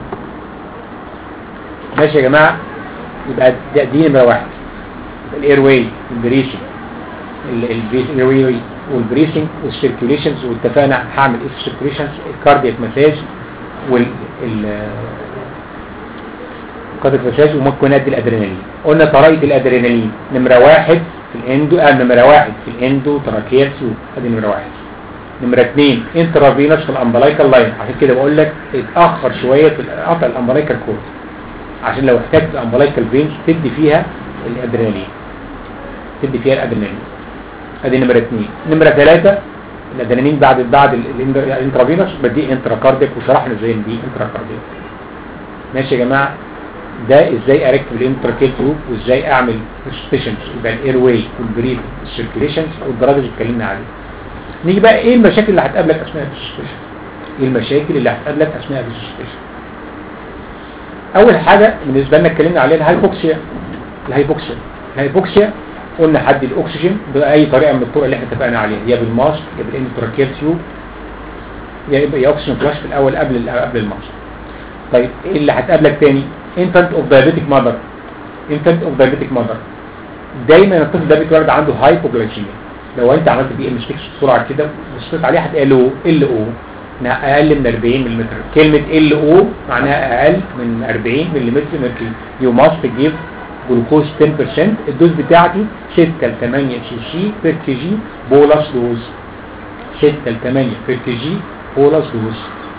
حضرتك. ماشي يا جماعه يبقى ده- دي نمره واحد الاير واي البريسنج الاير واي والبريسنج والسيركيوليشنز واتفقنا هعمل ايه في السيركيوليشنز الكاردياك مساج وال ال الكاردياك مساج وممكن ادي الادرينالين قلنا طريقه الادرينالين نمره واحد في الاندو آه نمره واحد في الاندو تراكيال سوب ادي نمره واحد نمرة اثنين انترافينوس في الامبلايكال لاين عشان كده بقول لك اتأخر شوية في قطع الامبلايكال كورد عشان لو احتاجت الامبلايكال فينز تدي فيها الادرينالين تدي فيها الادرينالين ادي نمرة اثنين نمرة ثلاثة الادرينالين بعد بعد ال- ال- الانترافينوس بدي انترا كارديك وشرحنا ازاي ندي انترا كارديك ماشي يا جماعة ده ازاي اركب الانتراكيل تروب وازاي اعمل سبيشنز يبقى الاير واي والبريد والسيركيليشنز والدرجة اللي اتكلمنا عليها نيجي بقى ايه المشاكل اللي هتقابلك اثناء السسبشن ايه المشاكل اللي هتقابلك اثناء السسبشن اول حاجة بالنسبة لنا اتكلمنا عليها الهايبوكسيا الهايبوكسيا الهايبوكسيا قلنا حد الاكسجين باي طريقة من الطرق اللي احنا اتفقنا عليها يا بالماسك يا بالانتراكيل تيوب يا يبقى يا اكسجين فلاش في الاول قبل ال- قبل الماسك طيب ايه اللي هتقابلك تاني infant of diabetic mother infant of diabetic mother دايما الطفل ده بيتولد عنده هايبوجلايسيميا لو انت عملت بي ام 6 بسرعه كده وبصيت عليه هتلاقي له ال او انها اقل من 40 ملم كلمه ال او معناها اقل من 40 ملم ميركوري يو ماست جيف جلوكوز 10% الدوز بتاعتي 6 ل 8 سي سي بير كي جي بولس دوز 6 ل 8 بير كي جي بولس دوز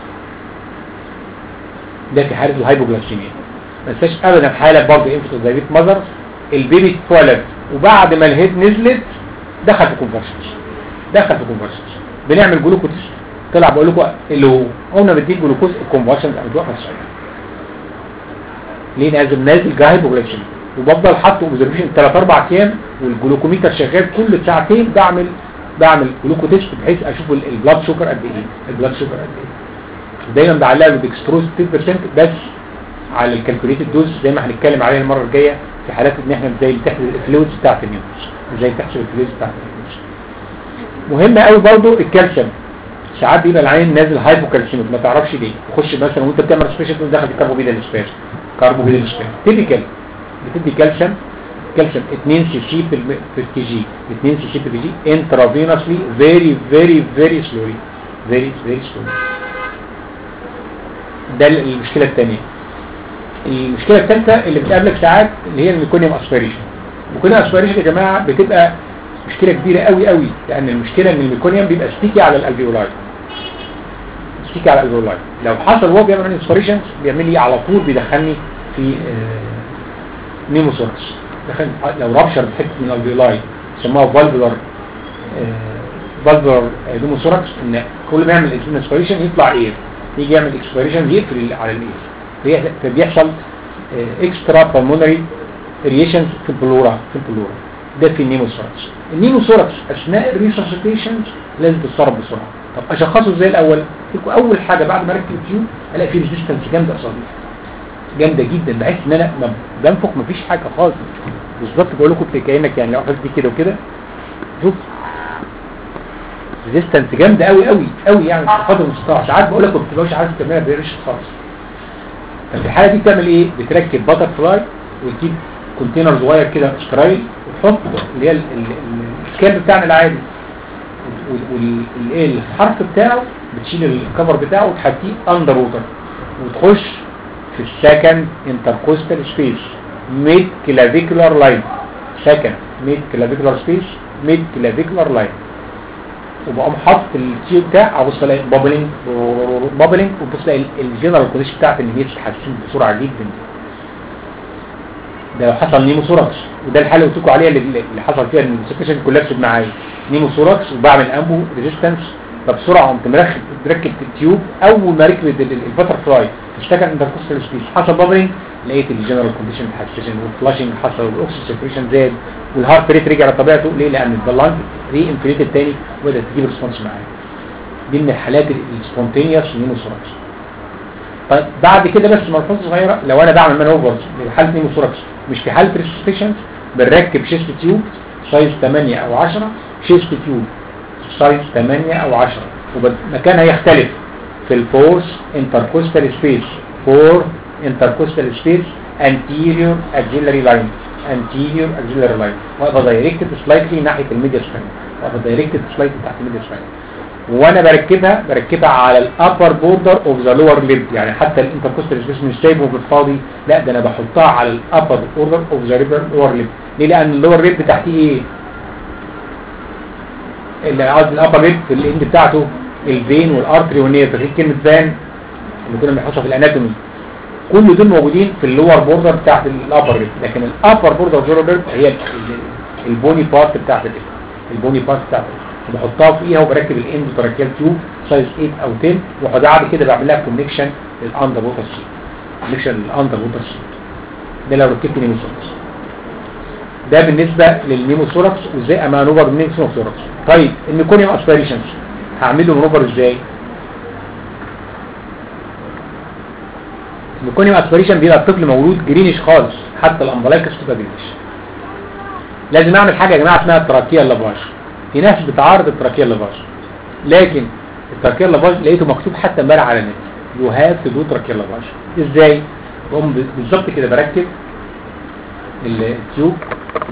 ده في حاله الهايبوجلايسيميا ما تنساش ابدا في حاله برضه انفيتو دايبيت ماذر البيبي اتولد وبعد ما الهيد نزلت دخل في كونفرشنز دخل في كونفرشنز بنعمل جلوكوز طلع بقول لكم اللي هو قلنا بديك جلوكوز الكونفرشنز او توقف الشغل ليه لازم نازل هايبوجلايسيميا وبفضل حاطه اوبزرفيشن 3 4 ايام والجلوكوميتر شغال كل ساعتين بعمل بعمل جلوكو تيست بحيث اشوف ال- البلاد شوجر قد ايه البلاد شوجر قد ايه دايما بعلق له ديكستروز 10% بس على الكالكوليتد دوز زي ما هنتكلم عليها المره الجايه في حالات ان احنا ازاي بتحسب الفلويدز بتاعت النيوترونز ازاي بتحسب الفلويدز بتاعت النيوترونز مهم قوي برضو الكالسيوم ساعات بيبقى العين نازل هايبوكالسيميك ما تعرفش ليه تخش مثلا وانت بتعمل سبيشال تقوم داخل في كاربوبيدال سبير كاربوبيدال سبير تيبيكال بتدي كالسيوم كالسيوم 2 سي سي في الم- في الكي جي 2 سي سي في الكي جي انترافينوسلي فيري فيري فيري سلولي فيري فيري سلولي ده المشكله الثانيه المشكله الثالثه اللي بتقابلك ساعات اللي هي الميكونيوم اسبيريشن الميكونيوم اسبيريشن يا جماعه بتبقى مشكله كبيره قوي قوي لان المشكله ان الميكونيوم بيبقى ستيكي على الالفيولاي ستيكي على الالفيولاي لو حصل وهو بيعمل انسبيريشن بيعمل لي على طول بيدخلني في آه، نيموسوركس دخل لو رابشر حته من الالفيولاي يسموها فالفولار فالفولار نيموسوركس ان كل ما يعمل انسبيريشن يطلع ايه يجي يعمل اكسبيريشن يقفل على الايه فبيحصل اكسترا بالمونري ريشنز في البلورا في البلورا ده في النيموثوركس النيموثوركس اثناء الريسوسيتيشن لازم تتصرف بسرعه طب اشخصه ازاي الاول يكون اول حاجه بعد ما اركب التيوب الاقي فيه ريزيستنس جامده قصادي جامده جدا بحس ان انا ما بنفخ مفيش حاجه خالص بالظبط بقول لكم كانك يعني لو اخذت دي كده وكده شوف ريزيستنس جامده قوي قوي قوي يعني بقدر المستطاع ساعات بقول لك ما بتبقاش عارف تعملها بريش خالص ففي الحاله دي بتعمل ايه بتركب باتر فلاي وتجيب كونتينر صغير كده سترايل وتحط اللي هي ال- ال- ال- السكاب بتاعنا العادي والايه الحرف بتاعه بتشيل الكفر بتاعه وتحطيه اندر ووتر وتخش في السكند انتركوستال سبيس ميد كلافيكولار لاين سكند ميد كلافيكولار سبيس ميد كلافيكولار لاين وبقوم حاطط التيوب بتاع ابص الاقي بابلينج بابلينج وبص الاقي الجنرال كونديشن بتاعت ان هي بتتحسن بسرعه جدا ده لو حصل نيموثوراكس وده الحاله اللي قلت لكم عليها اللي, اللي حصل فيها ان السكشن كولابس معايا نيموثوراكس وبعمل امبو ريزيستنس فبسرعه قمت مركب مركب التيوب اول ما ركبت البتر فلاي اشتكى انتركوستال سبيس حصل بابلينج لقيت الجنرال كونديشن اتحسن والفلاشنج حصل والاكسجين سيركيشن زاد والهارت ريت رجع لطبيعته ليه لان البلانج ري انفليتد تاني وبدات تجيب ريسبونس معايا دي من الحالات السبونتينيوس نيموثوراكس طيب بعد كده بس ملحوظه صغيره لو انا بعمل مانوفرز لحاله نيموثوراكس مش في حاله ريسبشن بنركب شيست تيوب سايز 8 او 10 شيست تيوب سايز 8 او 10 ومكانها يختلف في الفورس انتركوستال سبيس فور انتركوستال سبيس anterior axillary line anterior axillary line واقفه دايركتد سلايتلي ناحيه الميديا سباين واقفه دايركتد سلايتلي تحت الميديا سباين وانا بركبها بركبها على الابر بوردر اوف ذا لور ليب يعني حتى الانتركوستال سبيس مش سايبه بالفاضي لا ده انا بحطها على الابر بوردر اوف ذا لور ليب ليه لان اللور ليب تحتيه ايه اللي قصدي الابر ليب في الاند بتاعته الفين والارتري والنير فاكرين كلمه فان اللي كنا بنحطها في الاناتومي كل دول موجودين في اللور بوردر بتاعت الابر ليب لكن الابر بوردر اوف ذا ليب هي ال- ال- البوني بارت بتاعت الليب البوني بارت بتاعت الليب بحطها فوقيها وبركب الاند تراكيال تيوب سايز 8 او 10 وبعد كده بعمل لها كونكشن للاندر ووتر سيت كونكشن للاندر ووتر سيت ده لو ركبت نيموثوركس ده بالنسبه للنيموثوركس وازاي امانوفر بالنيموثوركس طيب الميكونيوم اسبيريشنز هعمله مانوفر ازاي الميكونيوم اسبيريشن بيبقى الطفل مولود جرينش خالص حتى الامبلايكس تبقى جرينش لازم اعمل حاجه يا جماعه اسمها التراكيال لافاج في ناس بتعارض التراكيال لافاج لكن التراكيال لافاج لقيته مكتوب حتى امبارح على النت يو هاف تو دو تراكيال لافاج ازاي بقوم ب- بالظبط كده بركب التيوب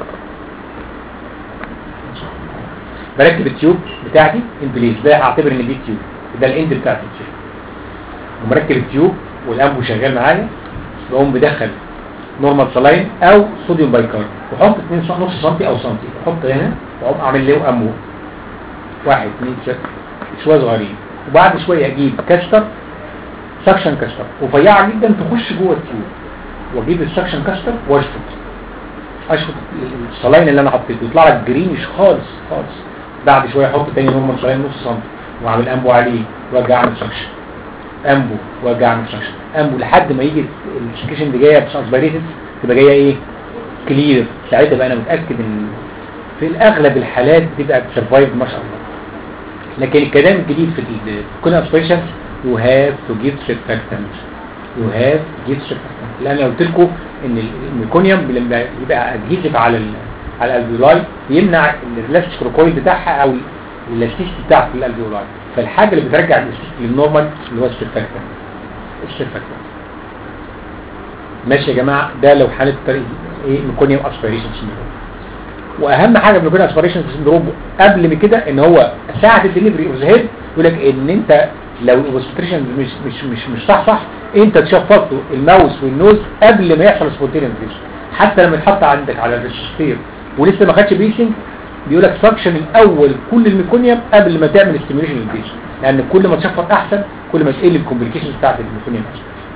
بركب التيوب بتاعتي ان بليس ده هعتبر ان دي تيوب ده الاند بتاعت التيوب ومركب التيوب والانبو شغال معايا بقوم بدخل نورمال سلاين او صوديوم بايكارب واحط 2 نص سنتي او سنتي احط هنا واقوم اعمل له امو واحد اثنين ثلاثة شويه صغيرين وبعد شويه اجيب كاستر سكشن كاستر رفيعه جدا تخش جوه التيوب واجيب السكشن كاستر واشفط اشفط السلاين اللي انا حطيته يطلع لك جرينش خالص خالص بعد شويه احط تاني نورمال سلاين نص سنتي واعمل امبو عليه وارجع اعمل سكشن امبو وارجع اعمل سكشن امبو لحد ما يجي السكشن دي جايه بساسبيريتد تبقى جايه ايه كلير ساعتها بقى انا متاكد ان في الاغلب الحالات بتبقى بتسرفايف ما شاء الله لكن الكلام الجديد في الكون اسبيريشن يو هاف تو جيف سيرفاكتنت يو هاف جيف سيرفاكتنت لان أنا قلت لكم ان الميكونيوم لما يبقى ادهيزف على ال على الالفيولاي يمنع الالاستيك ريكويل بتاعها او الالاستيك بتاعها في الالفيولاي فالحاجه اللي بترجع للنورمال اللي هو السيرفاكتور السيرفاكتور ماشي يا جماعه ده لو حاله طريق ايه ميكونيوم اسبيريشن سيندروم واهم حاجه في الميكونيوم اسبيريشن سيندروم قبل من كده ان هو ساعه الدليفري اوف هيد يقول لك ان انت لو الاوبستريشن مش مش مش مش صح صح انت تشفطه الماوس والنوز قبل ما يحصل سبونتينيوس حتى لما يتحط عندك على الريسيستير ولسه ما خدش بيسنج بيقول لك سكشن الاول كل الميكونيوم قبل ما تعمل ستيميوليشن للبيس لان كل ما تشفط احسن كل ما تقل الكومبليكيشن بتاعت الميكونيوم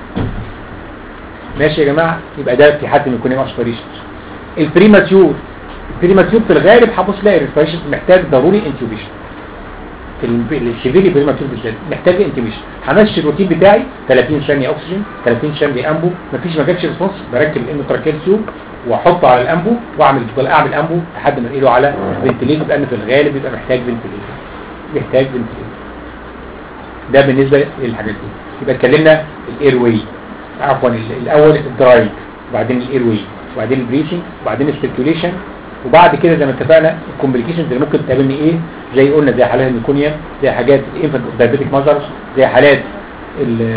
ماشي يا جماعه يبقى ده في حد الميكونيوم اسبيريشن البريماتيور البريماتيور في الغالب هبص تلاقي الريسبيريشن محتاج ضروري انتوبيشن في السيفيري بريماتيور بالذات محتاج انتوبيشن همشي الروتين بتاعي 30 ثانيه اكسجين 30 ثانيه امبو مفيش ما جاتش ريسبونس بركب الانوتراكيل تيوب واحطه على الامبو واعمل اعمل امبو لحد ما انقله على فنتليتور لان في الغالب بيبقى محتاج فنتليتور محتاج فنتليتور ده بالنسبه للحاجات دي يبقى اتكلمنا الاير واي عفوا الاول الدرايف وبعدين الاير واي وبعدين البريسنج وبعدين السيركيوليشن وبعد كده زي ما اتفقنا الكومبليكيشنز اللي ممكن تقابلني ايه زي قلنا زي حالات الميكونيا زي حاجات الانفانت دايابيتيك ماذرز زي حالات ال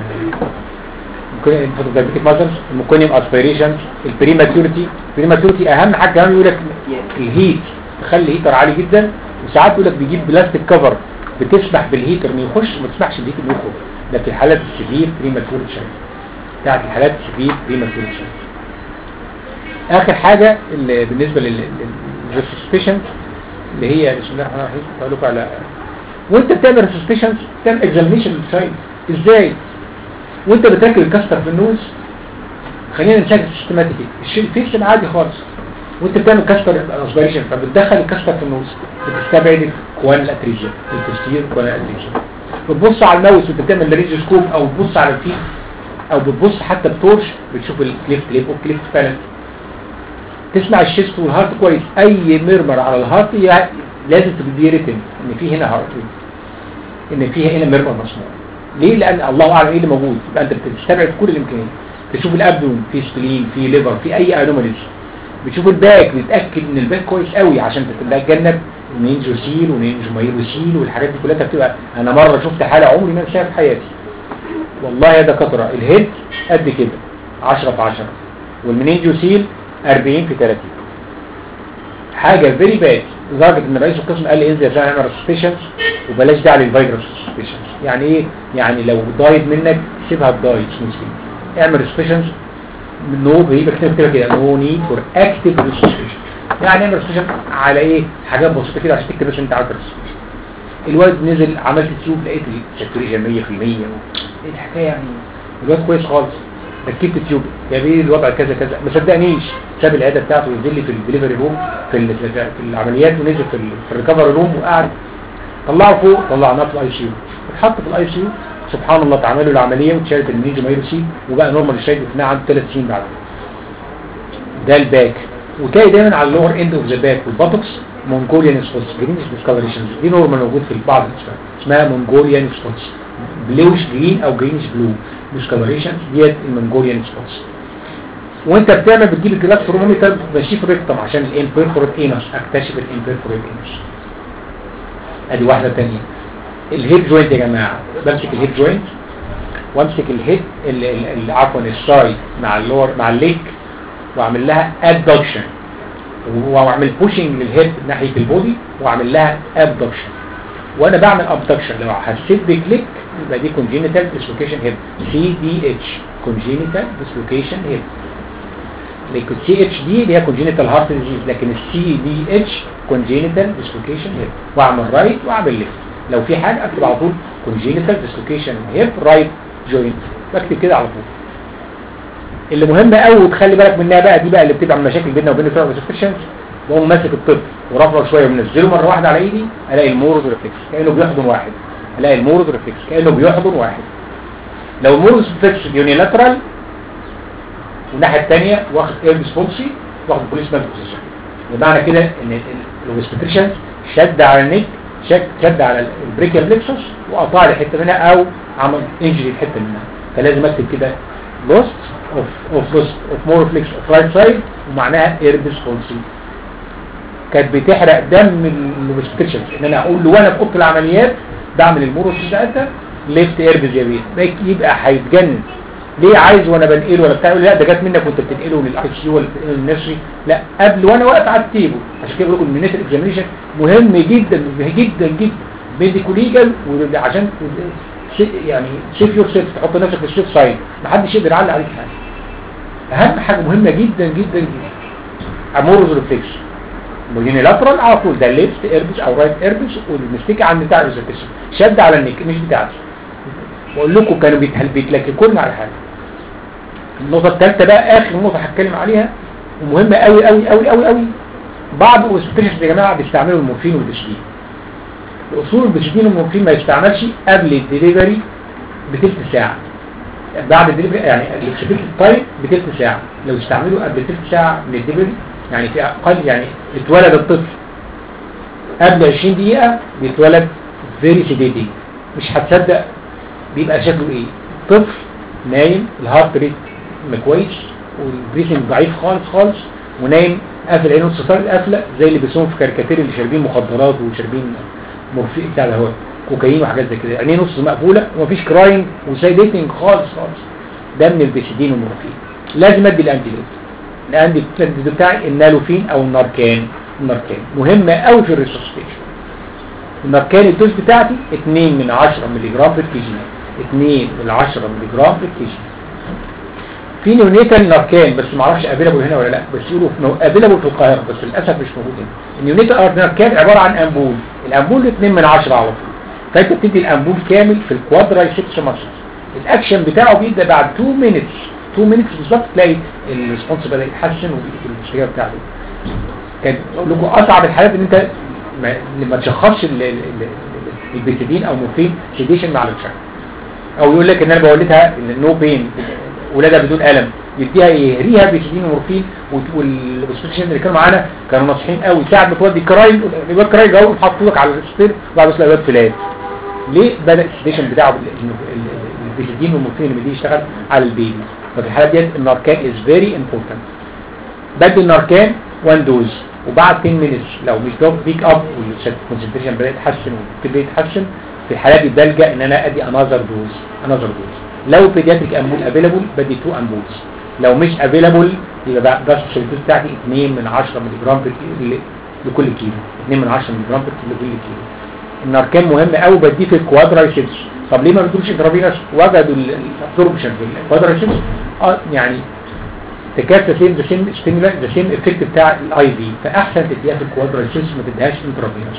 الانفانت دايابيتيك ماذرز الميكونيوم اسبيريشن البريماتوريتي البريماتوريتي اهم حاجه كمان يقول لك الهيت تخلي الهيتر عالي جدا وساعات يقول لك بيجيب بلاستيك كفر بتسمح بالهيتر انه يخش وما تسمحش بالهيتر انه يخرج ده في الحالات السيفير بريماتوريتي بتاعت الحالات السيفير بريماتوريتي اخر حاجة اللي بالنسبة للريسبشن اللي هي بسم الله الرحمن الرحيم بقول لكم على وانت بتعمل ريسبشن بتعمل اكزامينشن للسايد ازاي وانت بتركب الكاستر في النوز خلينا نشكل سيستماتيكي الفيكشن عادي خالص وانت بتعمل كاستر اسبيريشن فبتدخل الكاستر في النوز بتستبعد كوان الاتريجيا البوستير كوان الاتريجيا بتبص على الماوس وانت بتعمل ريجيوسكوب او بتبص على الفيل او بتبص حتى بتورش بتشوف الكليفت ليب والكليفت فعلا تسمع الشيست والهارت كويس اي مرمر على الهارت لازم تبقى ريتن ان في هنا هارت ان في هنا مرمر مصنوع ليه لان الله اعلم ايه اللي موجود يبقى انت بتستبعد كل الامكانيات تشوف الابدون في سبلين في ليفر في اي انوماليز بتشوف الباك بتاكد ان الباك كويس قوي عشان تتجنب نينجوسيل ونينجوميروسيل والحاجات دي كلها بتبقى انا مره شفت حاله عمري ما شايف في حياتي والله يا دكاتره الهيد قد كده 10 في 10 والمنينجوسيل 40 في 30 حاجة فيري باد لدرجة ان رئيس القسم قال لي انزل عشان اعمل سسبيشنز وبلاش داعي للفيروس سسبيشنز يعني ايه يعني لو دايت منك سيبها الدايت سموثلي اعمل سسبيشنز نو بيبقى كده كده نو نيد فور اكتيف سسبيشن يعني اعمل سسبيشن على ايه حاجات بسيطه كده عشان تكتب بس انت عارف الواد نزل عملت تيوب لقيت الساتوريشن 100% ايه الحكايه يعني الواد كويس خالص ركبت التيوب يا بيه الوضع كذا كذا ما صدقنيش ساب العياده بتاعته ونزل لي في الدليفري روم في, ال في العمليات ونزل في, في الريكفري روم وقعد طلعه فوق طلعناه في الاي سي يو اتحط في الاي سي يو سبحان الله اتعمل له العمليه واتشالت المنيجو مايروسي وبقى نورمال شايف اثناء عنده ثلاث سنين بعد ده الباك وتلاقي دايما على اللور اند اوف ذا باك والباتوكس مونجوليان سبوتس جرينش ديسكفريشنز دي نورمال موجود في بعض الاسماء اسمها مونجوليان سبوتس بلوش جرين او جرينش بلو ديسكفريشنز ديت المونجوليان سبوتس وانت بتعمل بتجيب الجلاس ترمومتر ماشي في الريكتم عشان الامبيرفورت اينس اكتشف الامبيرفورت اينس ادي واحده ثانيه الهيب جوينت يا جماعه بمسك الهيب جوينت وامسك الهيب عفوا السايد مع اللور مع الليك واعمل لها ادكشن واعمل بوشنج للهيب ناحيه البودي واعمل لها ابدكشن وانا بعمل ابدكشن لو حسيت بكليك يبقى دي كونجينيتال ديسلوكيشن هيب سي دي اتش كونجينيتال ديسلوكيشن هيب لكن سي اتش دي اللي هي كونجينيتال هارت ديزيز لكن السي دي اتش كونجينيتال ديسلوكيشن هيب واعمل رايت واعمل ليفت لو في حاجه اكتب على طول كونجينيتال ديسلوكيشن هيب رايت جوينت بكتب كده على طول اللي مهم قوي وتخلي بالك منها بقى دي بقى اللي بتبقى مشاكل بيننا وبين الفرق والسبشنز بقوم ماسك الطب ورفعه شويه ومنزله مره واحده على ايدي الاقي المورز ريفلكس كانه بيحضن واحد الاقي المورز ريفلكس كانه بيحضن واحد لو المورز ريفلكس يونيلاترال والناحيه الثانيه واخد ايربس بولسي واخد بوليسمان بوزيشن بمعنى كده ان الويسبتريشن شد على النك شد شد على البريكيال بلكسوس وقطع لي حته منها او عمل انجري حته منها فلازم اكتب كده لوست اوف اوف لوست اوف مور ريفلكس اوف رايت سايد ومعناها ايربس بولسي كانت بتحرق دم الويسبتريشن ان انا اقول له وانا في اوضه العمليات بعمل المورس بتاعتها ليفت ايربز يا بيه يبقى هيتجنن ليه عايز وانا بنقله ولا بتاع يقول لي لا ده جت منك وانت بتنقله من الاي سي ولا بتنقله من النسري لا قبل وانا واقف على التيبل عشان كده بقول لكم النيتال اكزامينشن مهم جدا جدا جدا ميديكو ليجل عشان شيء يعني شيف يور سيلف تحط نفسك في الشيف سايد محدش يقدر يعلق عليك حاجه اهم حاجه مهمه جدا جدا جدا امورز ريفلكشن يونيلاترال على طول ده ليفت ايربس او رايت ايربس والمستيك عند بتاع الريزرفيشن شد على النيك مش بتاعتي بقول لكم كانوا بيتهل بيتلككوا على حاجه النقطه الثالثه بقى اخر نقطه هتكلم عليها ومهمه قوي قوي قوي قوي قوي بعض الاوسبيشنز يا جماعه بيستعملوا المورفين والبشدين الاصول البشدين والمورفين ما يستعملش قبل الدليفري بتلت ساعه بعد الدليفري يعني الاكسبكت تايم بتلت ساعه لو استعملوا قبل تلت ساعه من الدليفري يعني في اقل يعني اتولد الطفل قبل 20 دقيقه بيتولد فيري سيديتي مش هتصدق بيبقى شكله ايه طفل نايم الهارت ريت كويس والبريسنج ضعيف خالص خالص ونايم قافل عينه الستار قافله زي اللي بيسموهم في كاريكاتير اللي شاربين مخدرات وشاربين مورفين بتاع الهواء كوكايين وحاجات زي كده عينيه نص مقفوله ومفيش كراينج وسايديتنج خالص خالص ده من البيسيدين والمورفين لازم ادي الانتيدوت الانتيدوت بتاعي النالوفين او الناركان الناركان مهمه قوي في الريسوسيتيشن الناركان الدوز بتاعتي 2 من 10 مللي جرام في الكي جي 2 من 10 مللي جرام في الكي جي في نيونيتال ناركان بس ما اعرفش افيلابل هنا ولا لا بس يقولوا افيلابل في القاهره بس للاسف مش موجود هنا النيونيتال ناركان عباره عن امبول الامبول 2 من 10 على طول فانت بتدي الامبول كامل في الكوادرايسبس ماسل الاكشن بتاعه بيبدا بعد 2 مينتس 2 مينتس بالظبط تلاقي الريسبونس بدا يتحسن والاشتغال بتاعه كان لكم اصعب الحالات ان انت ما, ما تشخصش البيتادين او مورفين سيديشن مع الشخص او يقول لك ان انا بولدها نو بين ولادها بدون الم يديها يهريها بيتادين ومورفين والسبيشن اللي كانوا معانا كانوا ناصحين قوي ساعه ما تودي كرايم الواد كرايم جاوا حطوا لك على الستير وبعد بس الواد فلان ليه بدا السيديشن بتاعه البيتادين والمورفين اللي بيجي يشتغل على البيبي ففي الحالات ديت الناركان از فيري امبورتنت بدي الناركان 1 دوز وبعد 10 مينتس لو مش دوب بيك اب والكونسنتريشن بدا يتحسن والبدا يتحسن في الحالات دي بلجا ان انا ادي انذر دوز انذر دوز لو بيدياتريك امبول افيلابل بدي 2 امبولز لو مش افيلابل يبقى بس الشريطه بتاعتي 2 من 10 مللي جرام لكل كيلو 2 من 10 مللي جرام لكل كيلو الناركان مهم قوي بديه في الكوادرايسبس طب ليه ما بدوش انترافينوس وجدوا الابسوربشن في الكوادرايسبس اه يعني تكاد تسيم ذا سيم ستيمولا ذا سيم افكت بتاع الاي في فاحسن تديها في الكوادرايسبس ما تديهاش انترافينوس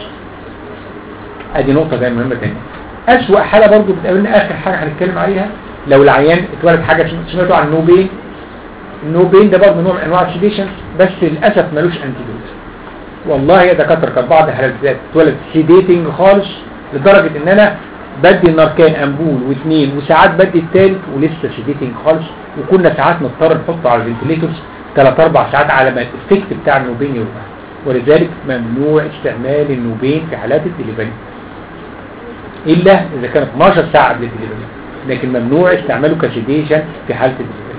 ادي نقطه زي مهمه ثانيه اسوأ حاله برضو بتقابلنا اخر حاجه هنتكلم عليها لو العيان اتولد حاجه سمعتوا عن نو بين النو بين ده برضه نوع من انواع السيديشن بس للاسف ملوش انتيدوت والله يا دكاتره كان بعض الحالات اتولد سيديتنج خالص لدرجه ان انا بدي الناركان امبول واثنين وساعات بدي الثالث ولسه سيديتنج خالص وكنا ساعات نضطر نحطه على الفنتليتورز ثلاث اربع ساعات على ما الافكت بتاع النوبين يرجع ولذلك ممنوع استعمال النوبين في حالات الدليفري الا اذا كان 12 ساعه قبل الدليفري لكن ممنوع استعماله كسيديشن في حاله الدليفري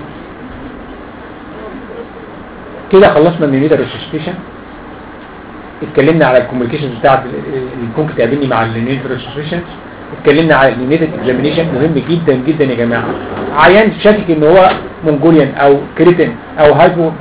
كده خلصنا من النيدا ريسيستيشن اتكلمنا على الكوميونيكيشنز بتاعت اللي ممكن تقابلني مع النيدا ريسيستيشن اتكلمنا على النيدا اكزامينيشن مهم جدا جدا يا جماعه عيان شاكك ان هو مونجوليان او كريتين او هايبو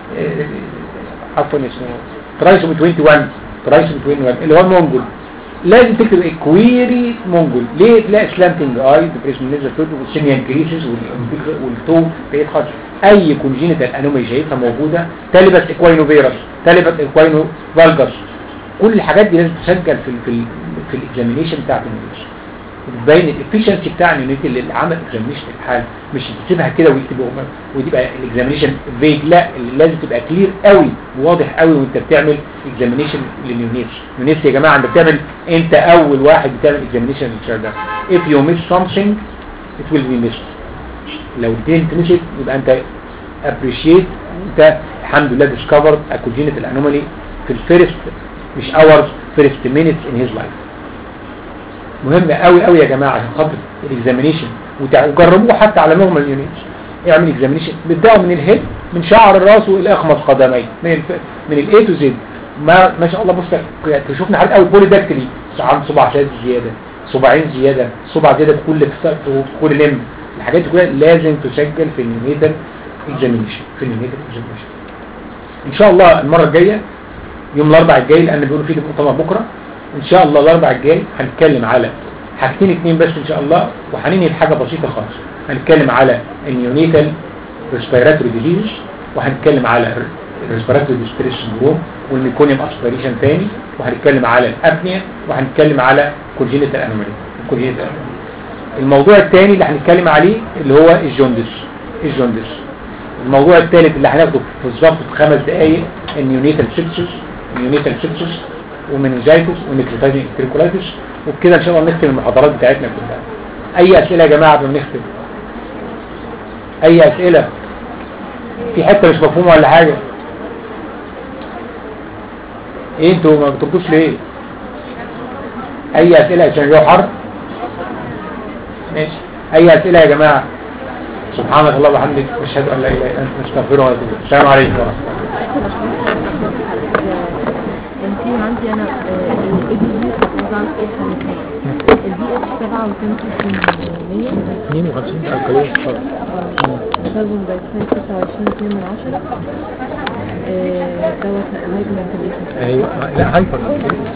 عفوا اسمه ترايسوم 21 ترايسوم 21 اللي هو المونجول لازم تكتب ايه كويري مونجول ليه تلاقي سلامتنج اي ديبريشن نيزل فود والسيميان كريسز والتو بقيت خالص اي كونجينيتال انومي شايفها موجوده تالبس اكواينو فيروس تالبس اكواينو فالجس كل الحاجات دي لازم تسجل في ال في ال في الاكزامينيشن بتاعت النيوز بتبين الافشنسي بتاع اليونيت اللي عمل اكزامينيشن الحال مش تسيبها كده ويكتبوا وتبقى الاكزامينيشن فيج لا اللي لازم تبقى كلير قوي وواضح قوي وانت بتعمل اكزامينيشن لليونيتس يونيتس يا جماعه انت بتعمل انت اول واحد بتعمل اكزامينيشن للشهر ده if you miss something it will be missed لو didn't miss it يبقى انت appreciate انت الحمد لله discovered a congenital anomaly في الفيرست مش hours first minutes in his life مهم قوي قوي يا جماعه عشان خاطر الاكزامينيشن وجربوه حتى على نورمال يونيتس اعمل اكزامينيشن بتبداوا من الهيد من شعر الراس الى اخمص قدمي من الف... من الاي تو زد ما ما شاء الله بص شفنا حاجات قوي بولي داكتلي عن صباع شاد زياده صباعين زياده صبع زياده في كل في كل لم الحاجات دي كلها لازم تسجل في النيونيتال اكزامينشن في النيونيتال اكزامينشن ان شاء الله المره الجايه يوم الاربعاء الجاي لان بيقولوا في مؤتمر بكره ان شاء الله الاربعاء الجاي هنتكلم على حاجتين اتنين بس ان شاء الله وهننهي بحاجه بسيطه خالص هنتكلم على النيونيتال ريسبيراتوري ديزيز وهنتكلم على الريسبيراتوري ديستريس سندروم والميكونيوم اسبيريشن تاني وهنتكلم على الابنيا وهنتكلم على كونجينيتال انومالي الكونجينيتال الموضوع الثاني اللي هنتكلم عليه اللي هو الجوندس الجوندس الموضوع الثالث اللي هناخده في بالظبط في خمس دقائق النيونيتال سيبسس النيونيتال سيبسس ومنجايتس ونيكروتايزنج انتريكولايتس وبكده ان شاء الله نختم المحاضرات بتاعتنا كلها اي اسئله يا جماعه قبل ما نختم اي اسئله في حته مش مفهومه ولا حاجه ايه انتوا ما بتردوش ليه اي اسئله عشان الجو حر ماشي اي اسئله يا جماعه سبحانك اللهم وبحمدك اشهد ان لا اله الا انت نستغفرك ونتوب اليك السلام عليكم ورحمه الله كان في عندي انا الاي بي دي حافظ عن ايه حالتين البي اتش 57 52 الكالوري كربون دايوكسيد 26 2 من 10 دوت هايبر ايوه لا هايبر